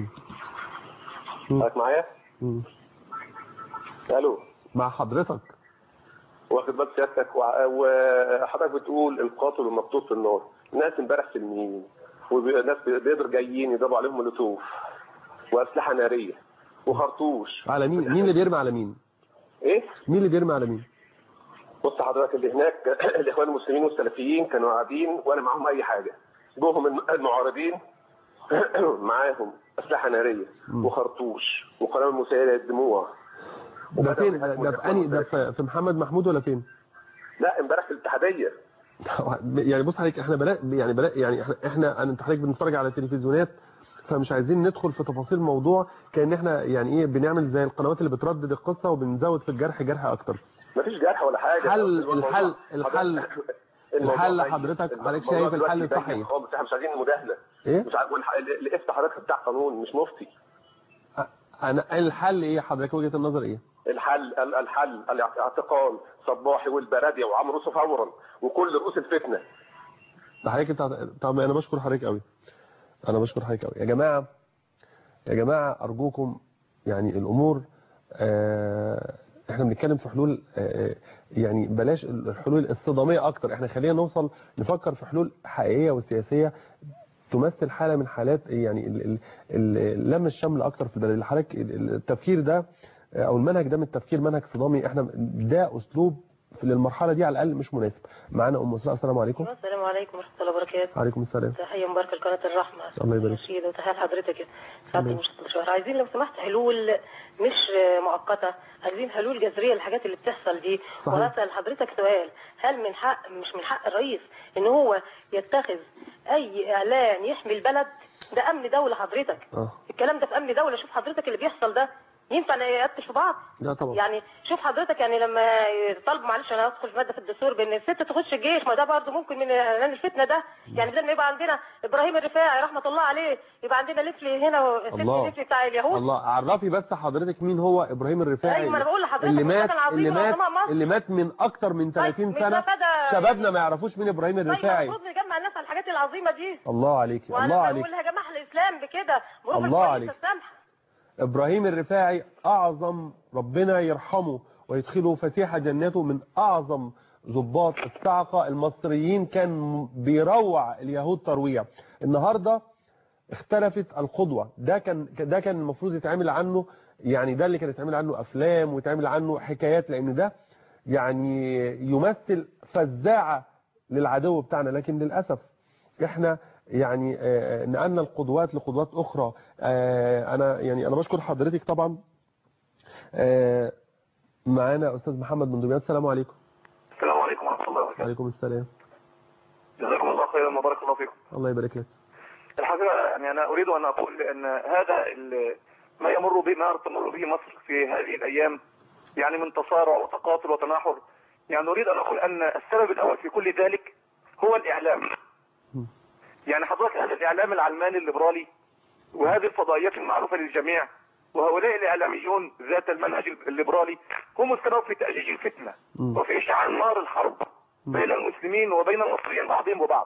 حضرتك معايا؟ مم. الو مع حضرتك واخد بال سيادتك وع- وحضرتك بتقول القاتل والمقتول في النار ناس امبارح سلميين وناس بيقدر جايين يضربوا عليهم مولوتوف واسلحه ناريه وخرطوش على مين مين اللي بيرمي على مين ايه؟ مين اللي بيرمي على مين بص حضرتك اللي هناك الاخوان المسلمين والسلفيين كانوا قاعدين ولا معاهم اي حاجه جوهم الم- المعارضين معاهم اسلحه ناريه وخرطوش وقنابل مسيله للدموع ده فين ده ده في اني ده في في محمد محمود ولا فين لا امبارح في الاتحاديه يعني بص حضرتك احنا بلا يعني بلا يعني احنا احنا أنا- انت حضرتك بنتفرج على تلفزيونات فمش عايزين ندخل في تفاصيل الموضوع كان احنا يعني ايه بنعمل زي القنوات اللي بتردد القصه وبنزود في الجرح جرح اكتر مفيش جرح ولا حاجه حل الموضوع- الحل الحل الموضوع الحل باين. حضرتك الموضوع حضرتك شايف دلوقتي الحل باين صحيح خالص احنا مش عايزين مداهنه ايه مش عارف والح- اللي افتح حضرتك بتاع قانون مش مفتي انا الحل ايه حضرتك وجهه النظر ايه الحل ال- الحل الاعتقال صباحي والبرادي وعمرو يوسف فورا وكل رؤوس الفتنه ده حضرتك انت طب انا بشكر حضرتك قوي انا بشكر حضرتك قوي يا جماعه يا جماعه ارجوكم يعني الامور آه احنا بنتكلم في حلول آه يعني بلاش الحلول الصداميه اكتر احنا خلينا نوصل نفكر في حلول حقيقيه وسياسيه تمثل حاله من حالات يعني ال- ال- ال- لم الشمل اكتر في البلد حضرتك ال- التفكير ده آه، او المنهج ده من التفكير منهج صدامي احنا ده اسلوب في للمرحله دي على الاقل مش مناسب معانا ام اسراء السلام عليكم السلام عليكم ورحمة الله وبركاته عليكم السلام تحية مباركة لقناة الرحمة الله يبارك فيك. رشيد وتحية لحضرتك سعادة الله المستشار عايزين لو سمحت حلول مش مؤقتة عايزين حلول جذرية للحاجات اللي بتحصل دي صحيح. وهسأل حضرتك سؤال هل من حق مش من حق الرئيس ان هو يتخذ اي اعلان يحمي البلد ده امن دولة حضرتك اه الكلام ده في امن دولة شوف حضرتك اللي بيحصل ده ينفع نقتل في بعض لا طبعا يعني شوف حضرتك يعني لما طالبوا معلش انا هدخل في ماده في الدستور بان الست تخش الجيش ما ده برضه ممكن من اعلان الفتنه ده يعني بدل ما يبقى عندنا ابراهيم الرفاعي رحمه الله عليه يبقى عندنا لفلي هنا ست الله. لفلي بتاع اليهود الله عرفي بس حضرتك مين هو ابراهيم الرفاعي أيوة، ما أنا بقول لحضرتك اللي مات القتل العظيم اللي مات وعظماء مصر. اللي مات من اكتر من 30 مش سنه ده فدا- شبابنا ما يعرفوش مين ابراهيم الرفاعي المفروض نجمع الناس على الحاجات العظيمه دي الله عليك الله وانا عليك بقول يا جماعه الاسلام بكده بروح الله الكويسة عليك. السامحة. ابراهيم الرفاعي اعظم ربنا يرحمه ويدخله فسيح جناته من اعظم ضباط الصعقه المصريين كان بيروع اليهود ترويع النهارده اختلفت القدوه ده كان ده كان المفروض يتعمل عنه يعني ده اللي كان يتعمل عنه افلام ويتعمل عنه حكايات لان ده يعني يمثل فزاعه للعدو بتاعنا لكن للاسف احنا يعني آه، نقلنا القدوات لقدوات اخرى آه، انا يعني انا بشكر حضرتك طبعا آه، معانا استاذ محمد من دمياط السلام عليكم السلام عليكم ورحمة الله وبركاته وعليكم السلام جزاكم الله خيرا وبارك الله فيكم الله يبارك لك الحقيقة يعني أنا أريد أن أقول أن هذا ال- ما يمر به ما تمر به مصر في هذه الأيام يعني من تصارع وتقاتل وتناحر يعني أريد أن أقول أن السبب الأول في كل ذلك هو الإعلام يعني حضرتك هذا الإعلام العلماني الليبرالي وهذه الفضائيات المعروفة للجميع وهؤلاء الإعلاميون ذات المنهج الليبرالي هم السبب في تأجيج الفتنة وفي إشعال نار الحرب بين المسلمين وبين المصريين بعضهم وبعض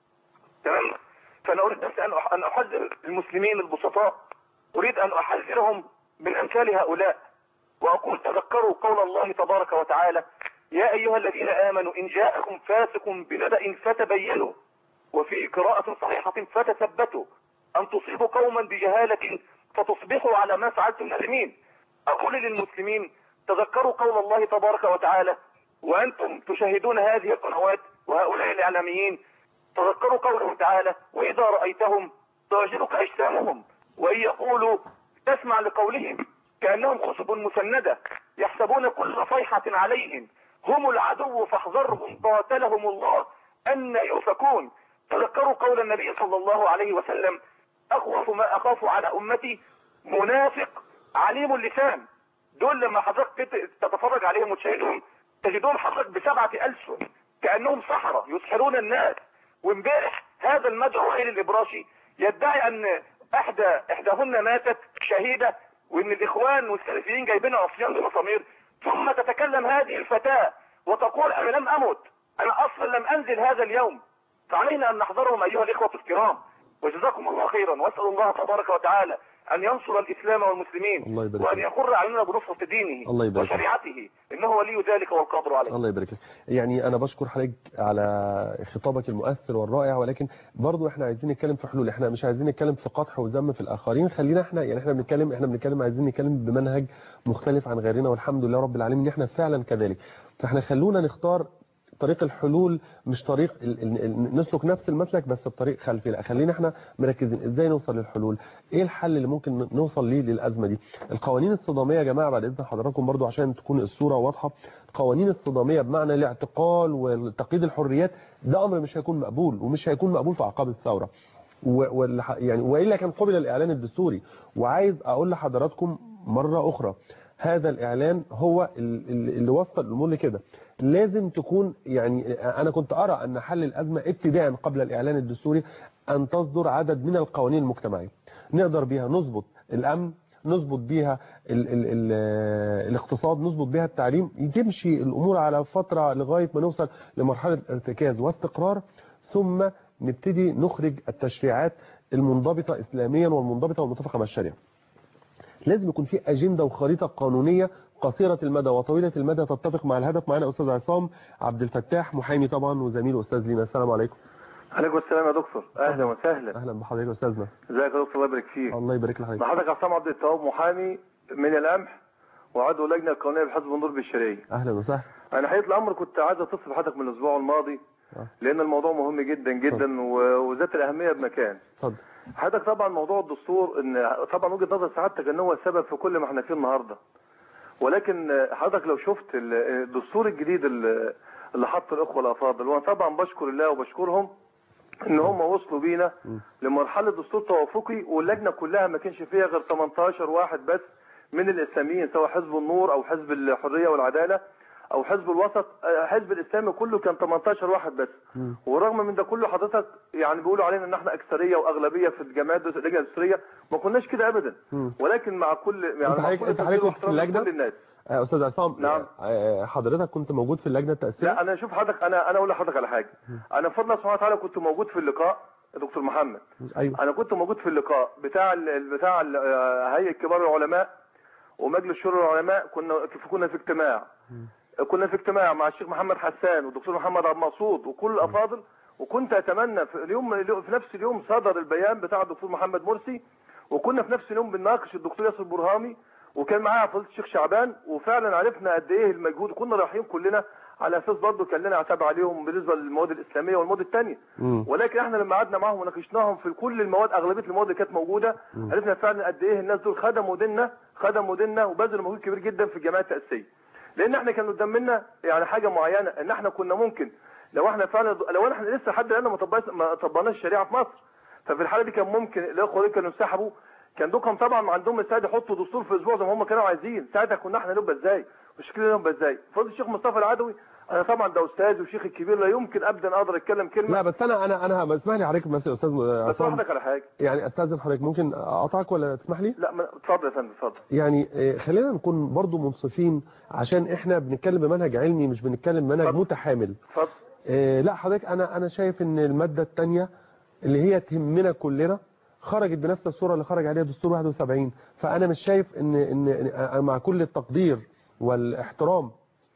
تمام فأنا أريد بس أن أح- أن أحذر المسلمين البسطاء أريد أن أحذرهم من أمثال هؤلاء وأقول تذكروا قول الله تبارك وتعالى يا أيها الذين آمنوا إن جاءكم فاسق بنبأ فتبينوا وفي قراءة صحيحة فتثبتوا أن تصيبوا قوما بجهالة فتصبحوا على ما فعلتم نادمين أقول للمسلمين تذكروا قول الله تبارك وتعالى وأنتم تشاهدون هذه القنوات وهؤلاء الإعلاميين تذكروا قوله تعالى وإذا رأيتهم تعجبك أجسامهم وإن يقولوا تسمع لقولهم كأنهم خصب مسندة يحسبون كل صيحة عليهم هم العدو فاحذرهم قاتلهم الله أن يؤفكون تذكروا قول النبي صلى الله عليه وسلم أخوف ما أخاف على أمتي منافق عليم اللسان دول لما حضرتك تت- تتفرج عليهم وتشاهدهم تجدهم حضرتك بسبعة ألسن كأنهم سحرة يسحرون الناس وامبارح هذا المدعو غير الإبراشي يدعي أن إحدى إحداهن ماتت شهيدة وإن الإخوان والسلفيين جايبين عصيان بمسامير ثم تتكلم هذه الفتاة وتقول أنا لم أمت أنا أصلا لم أنزل هذا اليوم فعلينا أن نحذرهم أيها الإخوة الكرام وجزاكم الله خيرا وأسأل الله تبارك وتعالى أن ينصر الإسلام والمسلمين الله يبارك وأن فيك. يقر علينا بنصرة دينه الله يبارك فيك. وشريعته إنه ولي ذلك والقادر عليه الله يبارك لك يعني انا بشكر حضرتك على خطابك المؤثر والرائع ولكن برضو احنا عايزين نتكلم في حلول احنا مش عايزين نتكلم في قدح وذم في الاخرين خلينا احنا يعني احنا بنتكلم احنا بنتكلم عايزين نتكلم بمنهج مختلف عن غيرنا والحمد لله رب العالمين ان احنا فعلا كذلك فاحنا خلونا نختار طريق الحلول مش طريق ال- ال- ال- نسلك نفس المسلك بس بطريق خلفي لا خلينا احنا مركزين ازاي نوصل للحلول ايه الحل اللي ممكن نوصل ليه للازمه دي القوانين الصداميه يا جماعه بعد اذن حضراتكم برضو عشان تكون الصوره واضحه القوانين الصداميه بمعنى الاعتقال وتقييد الحريات ده امر مش هيكون مقبول ومش هيكون مقبول في اعقاب الثوره و- واللي ح- يعني والا كان قبل الاعلان الدستوري وعايز اقول لحضراتكم مره اخرى هذا الاعلان هو ال- ال- اللي وصل الامور لكده لازم تكون يعني انا كنت ارى ان حل الازمه ابتداء قبل الاعلان الدستوري ان تصدر عدد من القوانين المجتمعيه نقدر بيها نظبط الامن نظبط بيها ال ال ال الاقتصاد نظبط بيها التعليم تمشي الامور على فتره لغايه ما نوصل لمرحله ارتكاز واستقرار ثم نبتدي نخرج التشريعات المنضبطه اسلاميا والمنضبطه والمتفقه مع الشريعه. لازم يكون في اجنده وخريطه قانونيه قصيره المدى وطويله المدى تتفق مع الهدف معانا استاذ عصام عبد الفتاح محامي طبعا وزميل استاذ لينا السلام عليكم. عليكم السلام يا دكتور اهلا وسهلا اهلا بحضرتك يا استاذنا. ازيك يا دكتور الله يبارك فيك الله يبارك لحضرتك. حضرتك عصام عبد التواب محامي من القمح وعضو لجنه القانونيه بحزب النور بالشرقيه اهلا وسهلا. انا حقيقه الامر كنت عايز اتصل بحضرتك من الاسبوع الماضي آه. لان الموضوع مهم جدا جدا و- وذات الاهميه بمكان اتفضل. حضرتك طبعا موضوع الدستور ان طبعا وجهه نظر سعادتك ان هو السبب في كل ما احنا فيه النهارده ولكن حضرتك لو شفت ال- الدستور الجديد اللي اللي حطه الاخوه الافاضل وانا طبعا بشكر الله وبشكرهم ان هم وصلوا بينا لمرحله دستور توافقي واللجنه كلها ما كانش فيها غير 18 واحد بس من الاسلاميين سواء حزب النور او حزب الحريه والعداله او حزب الوسط آه، حزب الاسلامي كله كان 18 واحد بس ورغم من ده كله حضرتك يعني بيقولوا علينا ان احنا اكثريه واغلبيه في الجماعات اللجنه الدستوريه ما كناش كده ابدا ولكن مع كل يعني انت مع حضرتك كل انت حضرتك تقدير كنت في واحترام اللجنه؟ لكل الناس آه، استاذ عصام نعم. آه، حضرتك كنت موجود في اللجنه التاسيسيه؟ لا انا شوف حضرتك انا انا اقول لحضرتك على حاجه انا بفضل الله سبحانه وتعالى كنت موجود في اللقاء يا دكتور محمد ايوه انا كنت موجود في اللقاء بتاع ال- بتاع ال- آه، هيئه كبار العلماء ومجلس شورى العلماء كنا كنا في اجتماع كنا في اجتماع مع الشيخ محمد حسان والدكتور محمد عبد المقصود وكل الافاضل وكنت اتمنى في اليوم في نفس اليوم صدر البيان بتاع الدكتور محمد مرسي وكنا في نفس اليوم بنناقش الدكتور ياسر برهامي وكان معايا فضيله الشيخ شعبان وفعلا عرفنا قد ايه المجهود وكنا رايحين كلنا على اساس برضه كان لنا عتاب عليهم بالنسبه للمواد الاسلاميه والمواد الثانيه ولكن احنا لما قعدنا معاهم وناقشناهم في كل المواد اغلبيه المواد اللي كانت موجوده عرفنا فعلا قد ايه الناس دول خدموا ديننا خدموا ديننا وبذلوا مجهود كبير جدا في الجمعيه التاسيسيه لان احنا كان قدام منا يعني حاجه معينه ان احنا كنا ممكن لو احنا فعلا لو احنا لسه لحد الان ما طبقناش ما طبقناش الشريعه في مصر ففي الحاله دي كان ممكن الاخوه دول كانوا انسحبوا كان دوكم طبعا عندهم استعداد يحطوا دستور في اسبوع زي ما هم كانوا عايزين ساعتها كنا احنا نبقى ازاي وشكلنا نبقى ازاي فضل الشيخ مصطفى العدوي انا طبعا ده استاذ وشيخ الكبير لا يمكن ابدا اقدر اتكلم كلمه لا بس انا انا انا اسمح لي حضرتك بس يا استاذ بس عصام حضرتك على حاجه يعني استاذن حضرتك ممكن اقطعك ولا تسمح لي؟ لا ما- اتفضل يا فندم اتفضل يعني آه، خلينا نكون برضو منصفين عشان احنا بنتكلم بمنهج علمي مش بنتكلم بمنهج متحامل اتفضل آه، لا حضرتك انا انا شايف ان الماده الثانيه اللي هي تهمنا كلنا خرجت بنفس الصوره اللي خرج عليها دستور 71 فانا مش شايف ان ان إن- مع كل التقدير والاحترام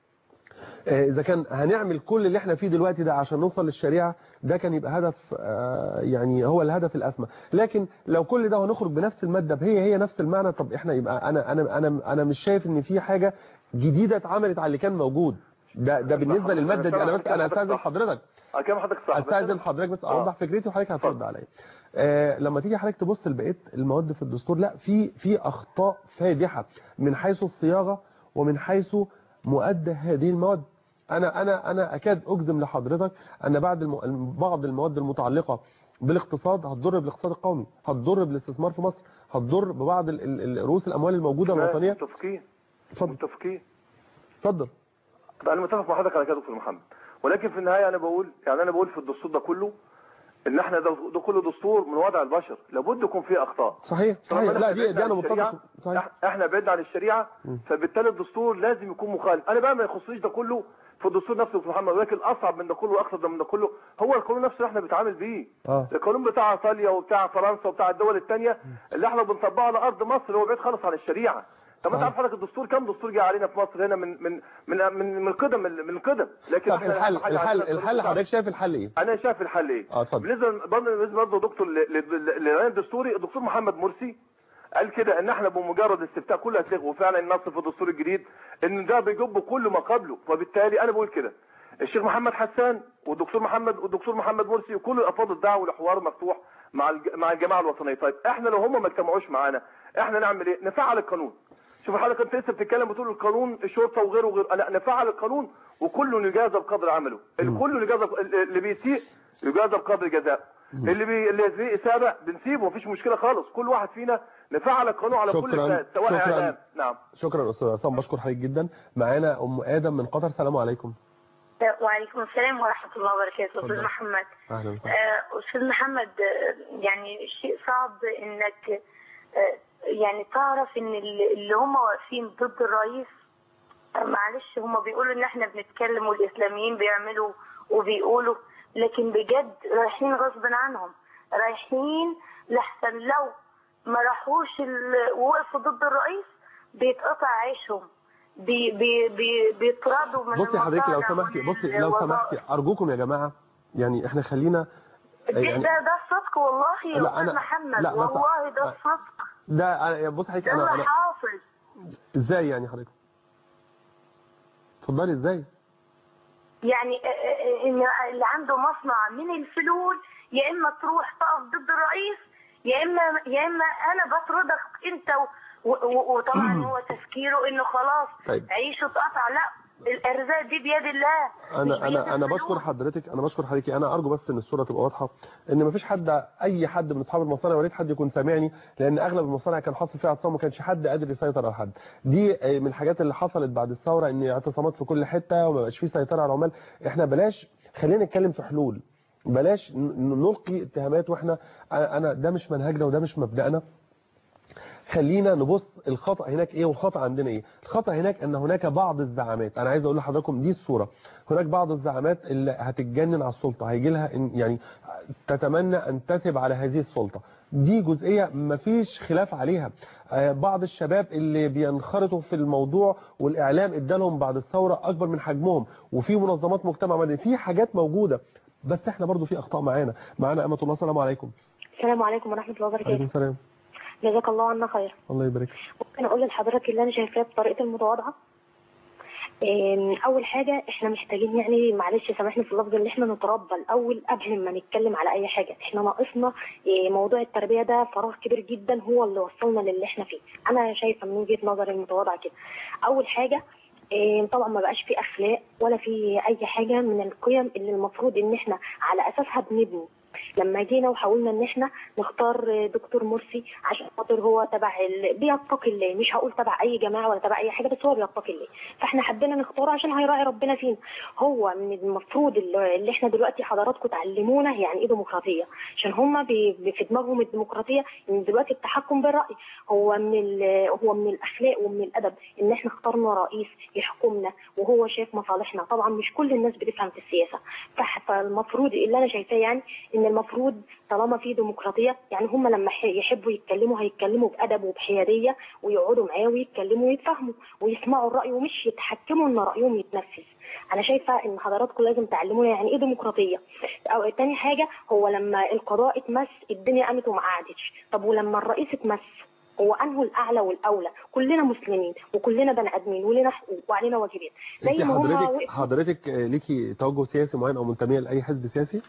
آه، اذا كان هنعمل كل اللي احنا فيه دلوقتي ده عشان نوصل للشريعه ده كان يبقى هدف آه، يعني هو الهدف الاسمى لكن لو كل ده هنخرج بنفس الماده هي هي نفس المعنى طب احنا يبقى انا انا انا انا مش شايف ان في حاجه جديده اتعملت على اللي كان موجود ده ده بالنسبه للماده دي انا بس انا استاذن حضرتك كلام حضرتك صح بس استاذن أنا- حضرتك بس آه. اوضح فكرتي وحضرتك هترد عليا آه لما تيجي حضرتك تبص لبقيه المواد في الدستور لا في في اخطاء فادحه من حيث الصياغه ومن حيث مؤدى هذه المواد انا انا انا اكاد اجزم لحضرتك ان بعد الم... بعض المواد المتعلقه بالاقتصاد هتضر بالاقتصاد القومي هتضر بالاستثمار في مصر هتضر ببعض ال- ال- ال- رؤوس الاموال الموجوده الوطنيه متفقين اتفضل متفقين اتفضل انا متفق مع حضرتك على كده يا دكتور محمد ولكن في النهايه انا بقول يعني انا بقول في الدستور ده كله ان احنا ده, ده كله دستور من وضع البشر لابد يكون فيه اخطاء صحيح طالما صحيح إحنا لا دي بعدنا دي انا عن الشريعة، متفق صحيح إح- احنا بعدنا عن الشريعه فبالتالي الدستور لازم يكون مخالف انا بقى ما يخصنيش ده كله في الدستور نفسه يا دكتور محمد ولكن الاصعب من ده كله واخطر من ده كله هو القانون نفسه اللي احنا بنتعامل بيه اه القانون بتاع ايطاليا وبتاع فرنسا وبتاع الدول الثانيه اللي احنا بنطبقه على ارض مصر هو بعيد خالص عن الشريعه طب انت عارف حضرتك الدستور كم دستور جه علينا في مصر هنا من من من من, من القدم من القدم لكن طب إحنا الحل أهم حاجة الحل عندنا الحل القانون حضرتك شايف الحل ايه انا شايف الحل ايه اه اتفضل بالنسبه برضه بالنسبه برضه دكتور ل- ل- ل- للاعلان الدستوري الدكتور محمد مرسي قال كده ان احنا بمجرد استفتاء كله هتلغي وفعلا النص في الدستور الجديد ان ده بيجب كل ما قبله وبالتالي انا بقول كده الشيخ محمد حسان والدكتور محمد والدكتور محمد مرسي وكل الافاضل دعوا لحوار مفتوح مع الج- مع الجماعه الوطنيه طيب احنا لو هم ما اجتمعوش معانا احنا نعمل ايه نفعل القانون شوف حضرتك انت لسه بتتكلم بتقول القانون الشرطه وغيره وغيره لا نفعل القانون وكله يجازى بقدر عمله الكل يجازى اللي بيسيء يجازى بقدر جزاء مم. اللي بي... اللي فيه اساءه بنسيبه مفيش مشكله خالص كل واحد فينا نفعل القانون على كل شكراً. فساد سواء شكراً. اعلام نعم شكرا استاذ عصام بشكر حضرتك جدا معانا ام ادم من قطر السلام عليكم وعليكم السلام ورحمة الله وبركاته اتفضل. أستاذ محمد اهلا وسهلا آه، أستاذ محمد آه، يعني شيء صعب إنك آه، يعني تعرف إن اللي اللي هم واقفين ضد الرئيس آه، معلش هم بيقولوا إن إحنا بنتكلم والإسلاميين بيعملوا وبيقولوا لكن بجد رايحين غصب عنهم رايحين لحسن لو ما راحوش ال- ووقفوا ضد الرئيس بيتقطع عيشهم بي بي بي بيطردوا من بصي حضرتك لو المصانع سمحتي ومن بصي لو الوظائف. سمحتي ارجوكم يا جماعه يعني احنا خلينا ده يعني ده ده الصدق والله يا لا، استاذ أنا- محمد لا، بس- والله ده الصدق ده أنا- بص حضرتك ده انا اللي انا حاصل ازاي يعني حضرتك اتفضلي ازاي يعني آه، آه، ان اللي عنده مصنع من الفلول يا اما تروح تقف ضد الرئيس يا اما يا اما انا بطردك انت و- و- وطبعا هو تفكيره انه خلاص طيب. عيشه اتقطع لا الارزاق دي بيد الله مش انا بيد انا انا الفلول. بشكر حضرتك انا بشكر حضرتك انا ارجو بس ان الصوره تبقى واضحه ان مفيش حد اي حد من اصحاب المصانع يا ريت حد يكون سامعني لان اغلب المصانع كان حاصل فيها اعتصام وما كانش حد قادر يسيطر على حد دي آه، من الحاجات اللي حصلت بعد الثوره ان اعتصامات في كل حته وما بقاش فيه سيطره على العمال احنا بلاش خلينا نتكلم في حلول بلاش ن- نلقي اتهامات واحنا انا أنا ده مش منهجنا وده مش مبدأنا خلينا نبص الخطأ هناك ايه والخطأ عندنا ايه الخطأ هناك ان هناك بعض الزعامات انا عايز اقول لحضراتكم دي الصورة هناك بعض الزعامات اللي هتتجنن على السلطة هيجي لها إن- يعني تتمنى ان تثب على هذه السلطة دي جزئية مفيش خلاف عليها آه، بعض الشباب اللي بينخرطوا في الموضوع والاعلام ادالهم بعد الثورة اكبر من حجمهم وفي منظمات مجتمع مدني في حاجات موجودة بس احنا برضو في اخطاء معانا معانا امة الله السلام عليكم السلام عليكم ورحمة الله عليكم وبركاته السلام جزاك الله عنا خير الله يبارك ممكن أقول لحضرتك اللي أنا شايفاه بطريقة المتواضعة إيه، أول حاجة إحنا محتاجين يعني معلش سامحني في اللفظ اللي إحنا نتربى الأول قبل ما نتكلم على أي حاجة إحنا ناقصنا إيه، موضوع التربية ده فراغ كبير جدا هو اللي وصلنا للي إحنا فيه أنا شايفة من وجهة نظري المتواضعة كده أول حاجة إيه، طبعا ما بقاش في أخلاق ولا في أي حاجة من القيم اللي المفروض إن إحنا على أساسها بنبني لما جينا وحاولنا ان احنا نختار دكتور مرسي عشان خاطر هو تبع ال... بيتقي الله مش هقول تبع اي جماعه ولا تبع اي حاجه بس هو بيتقي الله فاحنا حبينا نختاره عشان هيراعي ربنا فينا هو من المفروض اللي اللي احنا دلوقتي حضراتكم تعلمونا يعني ايه ديمقراطيه عشان هم بي... بي- في دماغهم الديمقراطيه ان دلوقتي التحكم بالراي هو من ال... هو من الاخلاق ومن الادب ان احنا اخترنا رئيس يحكمنا وهو شايف مصالحنا طبعا مش كل الناس بتفهم في السياسه فح- فالمفروض اللي انا شايفاه يعني ان المفروض طالما في ديمقراطيه يعني هم لما ح- يحبوا يتكلموا هيتكلموا بادب وبحياديه ويقعدوا معاه ويتكلموا ويتفهموا ويسمعوا الراي ومش يتحكموا ان رايهم يتنفذ انا شايفه ان حضراتكم لازم تعلمونا يعني ايه ديمقراطيه او تاني حاجه هو لما القضاء اتمس الدنيا قامت وما قعدتش طب ولما الرئيس اتمس هو انه الاعلى والاولى كلنا مسلمين وكلنا بني ادمين ولنا حقوق وعلينا واجبات زي انت ما هم حضرتك وقفوا حضرتك آه، ليكي توجه سياسي معين او منتميه لاي حزب سياسي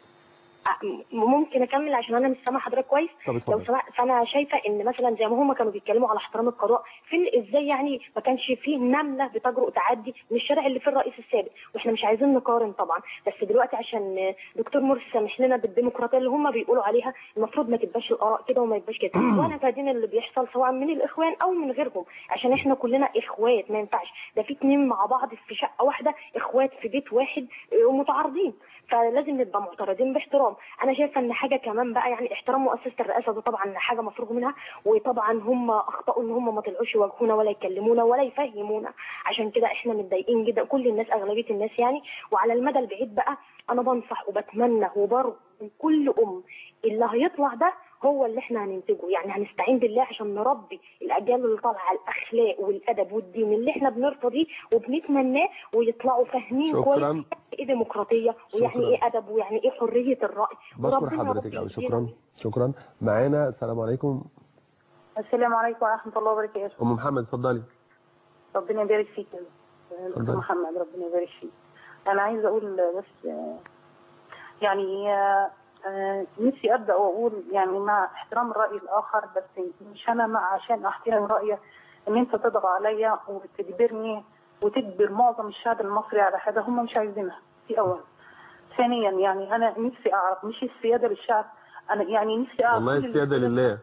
ممكن اكمل عشان انا مش سامع حضرتك كويس طب لو اتفضل سمحت فانا شايفه ان مثلا زي ما هم كانوا بيتكلموا على احترام القضاء فين ازاي يعني ما كانش فيه نمله بتجرؤ تعدي من الشارع اللي فيه الرئيس السابق واحنا مش عايزين نقارن طبعا بس دلوقتي عشان دكتور مرسي سامح لنا بالديمقراطيه اللي هم بيقولوا عليها المفروض ما تبقاش الاراء كده وما يبقاش كده وانا فاهمين اللي بيحصل سواء من الاخوان او من غيرهم عشان احنا كلنا اخوات ما ينفعش ده في اتنين مع بعض في شقه واحده اخوات في بيت واحد آه، ومتعارضين فلازم نبقى معترضين باحترام انا شايفه ان حاجه كمان بقى يعني احترام مؤسسه الرئاسه ده طبعا حاجه مفروغ منها وطبعا هم اخطاوا ان هم ما طلعوش يواجهونا ولا يكلمونا ولا يفهمونا عشان كده احنا متضايقين جدا كل الناس اغلبيه الناس يعني وعلى المدى البعيد بقى انا بنصح وبتمنى وبرجو من كل ام اللي هيطلع ده هو اللي احنا هننتجه يعني هنستعين بالله عشان نربي الاجيال اللي طالعه على الاخلاق والادب والدين اللي احنا بنرتضيه وبنتمناه ويطلعوا فاهمين شكراً. كويس يعني ايه ديمقراطيه ويعني شكراً. ايه ادب ويعني ايه حريه الراي بشكر وربنا يا رب حضرتك قوي يهدينا. شكرا شكرا معانا السلام عليكم السلام عليكم ورحمة الله وبركاته ام محمد اتفضلي ربنا يبارك فيك يا اتفضل. دكتور محمد ربنا يبارك فيك أنا عايزة أقول بس آه، يعني آه، آه، نفسي أبدأ وأقول يعني مع احترام الرأي الآخر بس مش أنا مع عشان أحترم رأيك إن أنت تضغط عليا وتجبرني وتجبر معظم الشعب المصري على حاجة هم مش عايزينها دي أول ثانيا يعني انا نفسي اعرف مش السياده للشعب انا يعني نفسي اعرف والله كل السيادة اللي- لله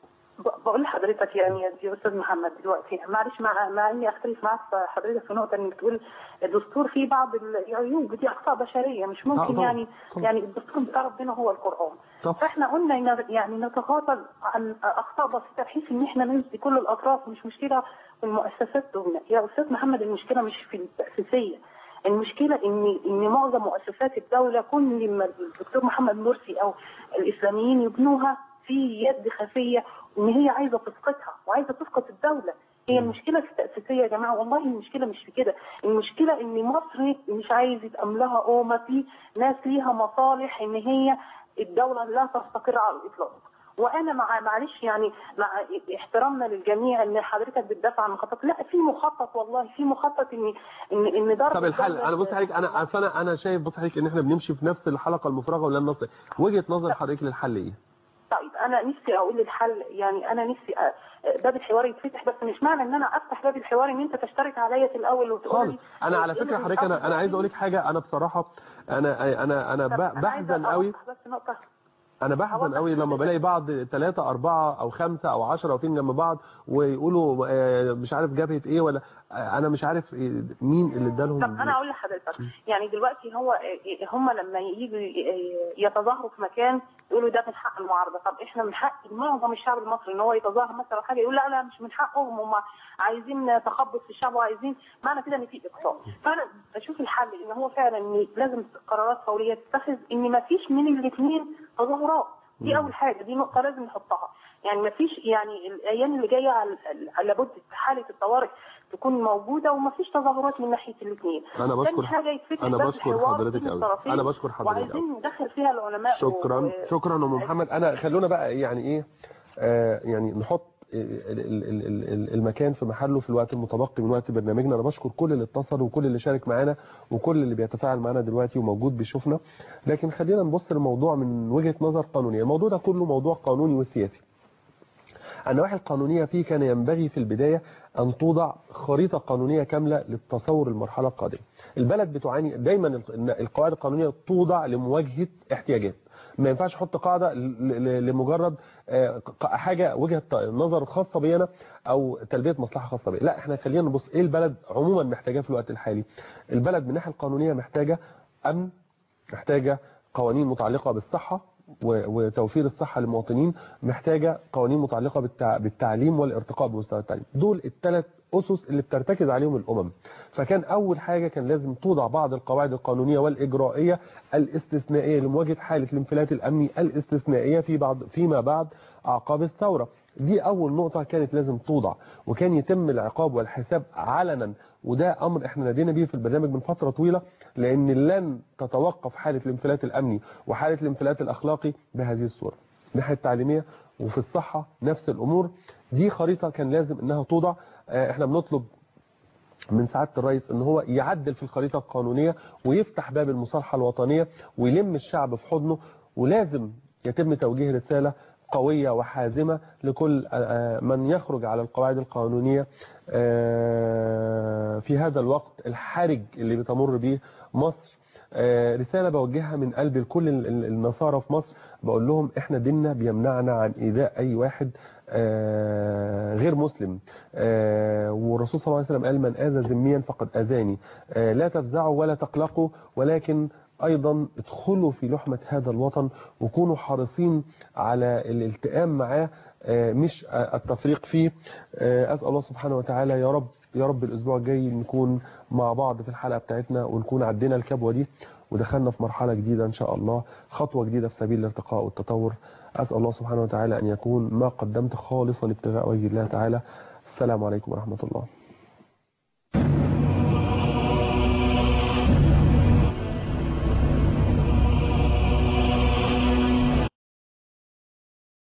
ب- بقول لحضرتك يعني يا يا استاذ محمد دلوقتي معلش مع مع اني اختلف معاك في حضرتك في نقطه انك تقول الدستور فيه بعض العيوب دي اخطاء بشريه مش آه، ممكن طبعاً. يعني طبعاً. يعني الدستور بتاع ربنا هو القران طبعاً. فاحنا قلنا إن يعني نتغاضى عن اخطاء بسيطه بحيث ان احنا ننزل كل الاطراف مش مشكله في المؤسسات تهمة يا استاذ محمد المشكله مش في التاسيسيه المشكله ان ان معظم مؤسسات الدوله كل ما الدكتور محمد مرسي او الاسلاميين يبنوها في يد خفيه ان هي عايزه تسقطها وعايزه تسقط الدوله هي المشكله في التاسيسيه يا جماعه والله المشكله مش في كده المشكله ان مصر مش عايز يتقام لها قومه في ناس ليها مصالح ان هي الدوله لا تستقر على الاطلاق وانا مع معلش يعني مع احترامنا للجميع ان حضرتك بتدافع عن مخطط لا في مخطط والله في مخطط ان ان ان ضرب طب الحل الدولة- انا بص حضرتك انا أصل انا انا شايف بص حضرتك ان احنا بنمشي في نفس الحلقه المفرغه ولن نصل وجهه نظر حضرتك للحل ايه طيب انا نفسي اقول الحل يعني انا نفسي أ- باب الحوار يتفتح بس مش معنى ان انا افتح باب الحوار ان انت تشترك عليا في الاول وتقول خالص لي انا على إيه فكره اللي حضرتك انا بيحصل انا عايز فيه؟ اقول لك حاجه انا بصراحه انا انا انا طب ب- أنا عايزة بحزن قوي أوضح بس نقطه انا بحزن قوي لما بلاقي بعض ثلاثة أربعة أو خمسة أو عشرة واقفين جنب بعض ويقولوا آه، مش عارف جبهة إيه ولا آه، أنا مش عارف إيه مين اللي ادالهم طب انا اقول لحضرتك يعني دلوقتي هو هم لما يجوا يتظاهروا في مكان يقولوا ده من حق المعارضه طب احنا من حق معظم الشعب المصري ان هو يتظاهر مثلا حاجه يقول لا لا مش من حقهم هم عايزين تخبط في الشعب وعايزين معنى كده ان في اقصاء فانا بشوف الحل ان هو فعلا إن لازم قرارات فوريه تتخذ ان ما فيش من الاثنين تظاهرات دي اول حاجه دي نقطه لازم نحطها يعني ما فيش يعني الايام اللي جايه على- على- لابد حاله الطوارئ تكون موجوده وما فيش تظاهرات من ناحيه الاثنين أنا بشكر- تاني حاجه يتفتح أنا باب بشكر الحوار حضرتك بين أوي. الطرفين أنا بشكر حضرتك وعايزين ندخل فيها العلماء شكرا و... شكرا ام محمد انا خلونا بقى يعني ايه آه يعني نحط ال- ال- ال- ال- ال- المكان في محله في الوقت المتبقي من وقت برنامجنا انا بشكر كل اللي اتصل وكل اللي شارك معانا وكل اللي بيتفاعل معانا دلوقتي وموجود بيشوفنا لكن خلينا نبص للموضوع من وجهة نظر قانونية الموضوع ده كله موضوع قانوني وسياسي النواحي القانونية فيه كان ينبغي في البداية أن توضع خريطة قانونية كاملة للتصور المرحلة القادمة البلد بتعاني دايما الق- القواعد القانونية توضع لمواجهة احتياجات ما ينفعش احط قاعدة ل- ل- لمجرد آه، ق- حاجة وجهة نظر خاصة بي انا او تلبية مصلحة خاصة بي لا احنا خلينا نبص ايه البلد عموما محتاجاه في الوقت الحالي البلد من الناحية القانونية محتاجة امن محتاجة قوانين متعلقة بالصحة و- وتوفير الصحة للمواطنين محتاجة قوانين متعلقة بالتع- بالتعليم والارتقاء بمستوى التعليم دول الثلاث أسس اللي بترتكز عليهم الأمم فكان أول حاجة كان لازم توضع بعض القواعد القانونية والإجرائية الاستثنائية لمواجهة حالة الانفلات الأمني الاستثنائية في بعض فيما بعد أعقاب الثورة دي أول نقطة كانت لازم توضع وكان يتم العقاب والحساب علنا وده أمر احنا نادينا بيه في البرنامج من فترة طويلة لأن لن تتوقف حالة الانفلات الأمني وحالة الانفلات الأخلاقي بهذه الصورة الناحية التعليمية وفي الصحة نفس الأمور دي خريطة كان لازم انها توضع آه، احنا بنطلب من سعادة الرئيس ان هو يعدل في الخريطة القانونية ويفتح باب المصالحة الوطنية ويلم الشعب في حضنه ولازم يتم توجيه رسالة قوية وحازمة لكل آه، من يخرج على القواعد القانونية آه، في هذا الوقت الحرج اللي بتمر به مصر آه، رسالة بوجهها من قلبي لكل ال- ال- النصارى في مصر بقول لهم احنا ديننا بيمنعنا عن ايذاء اي واحد آه، غير مسلم آه، والرسول صلى الله عليه وسلم قال من اذى ذميا فقد اذاني آه، لا تفزعوا ولا تقلقوا ولكن ايضا ادخلوا في لحمة هذا الوطن وكونوا حريصين على الالتئام معاه آه، مش آه، التفريق فيه آه، اسال الله سبحانه وتعالى يا رب يا رب الاسبوع الجاي نكون مع بعض في الحلقة بتاعتنا ونكون عدينا الكبوة دي ودخلنا في مرحلة جديدة ان شاء الله خطوة جديدة في سبيل الارتقاء والتطور اسال الله سبحانه وتعالى ان يكون ما قدمت خالصا ابتغاء وجه الله تعالى السلام عليكم ورحمة الله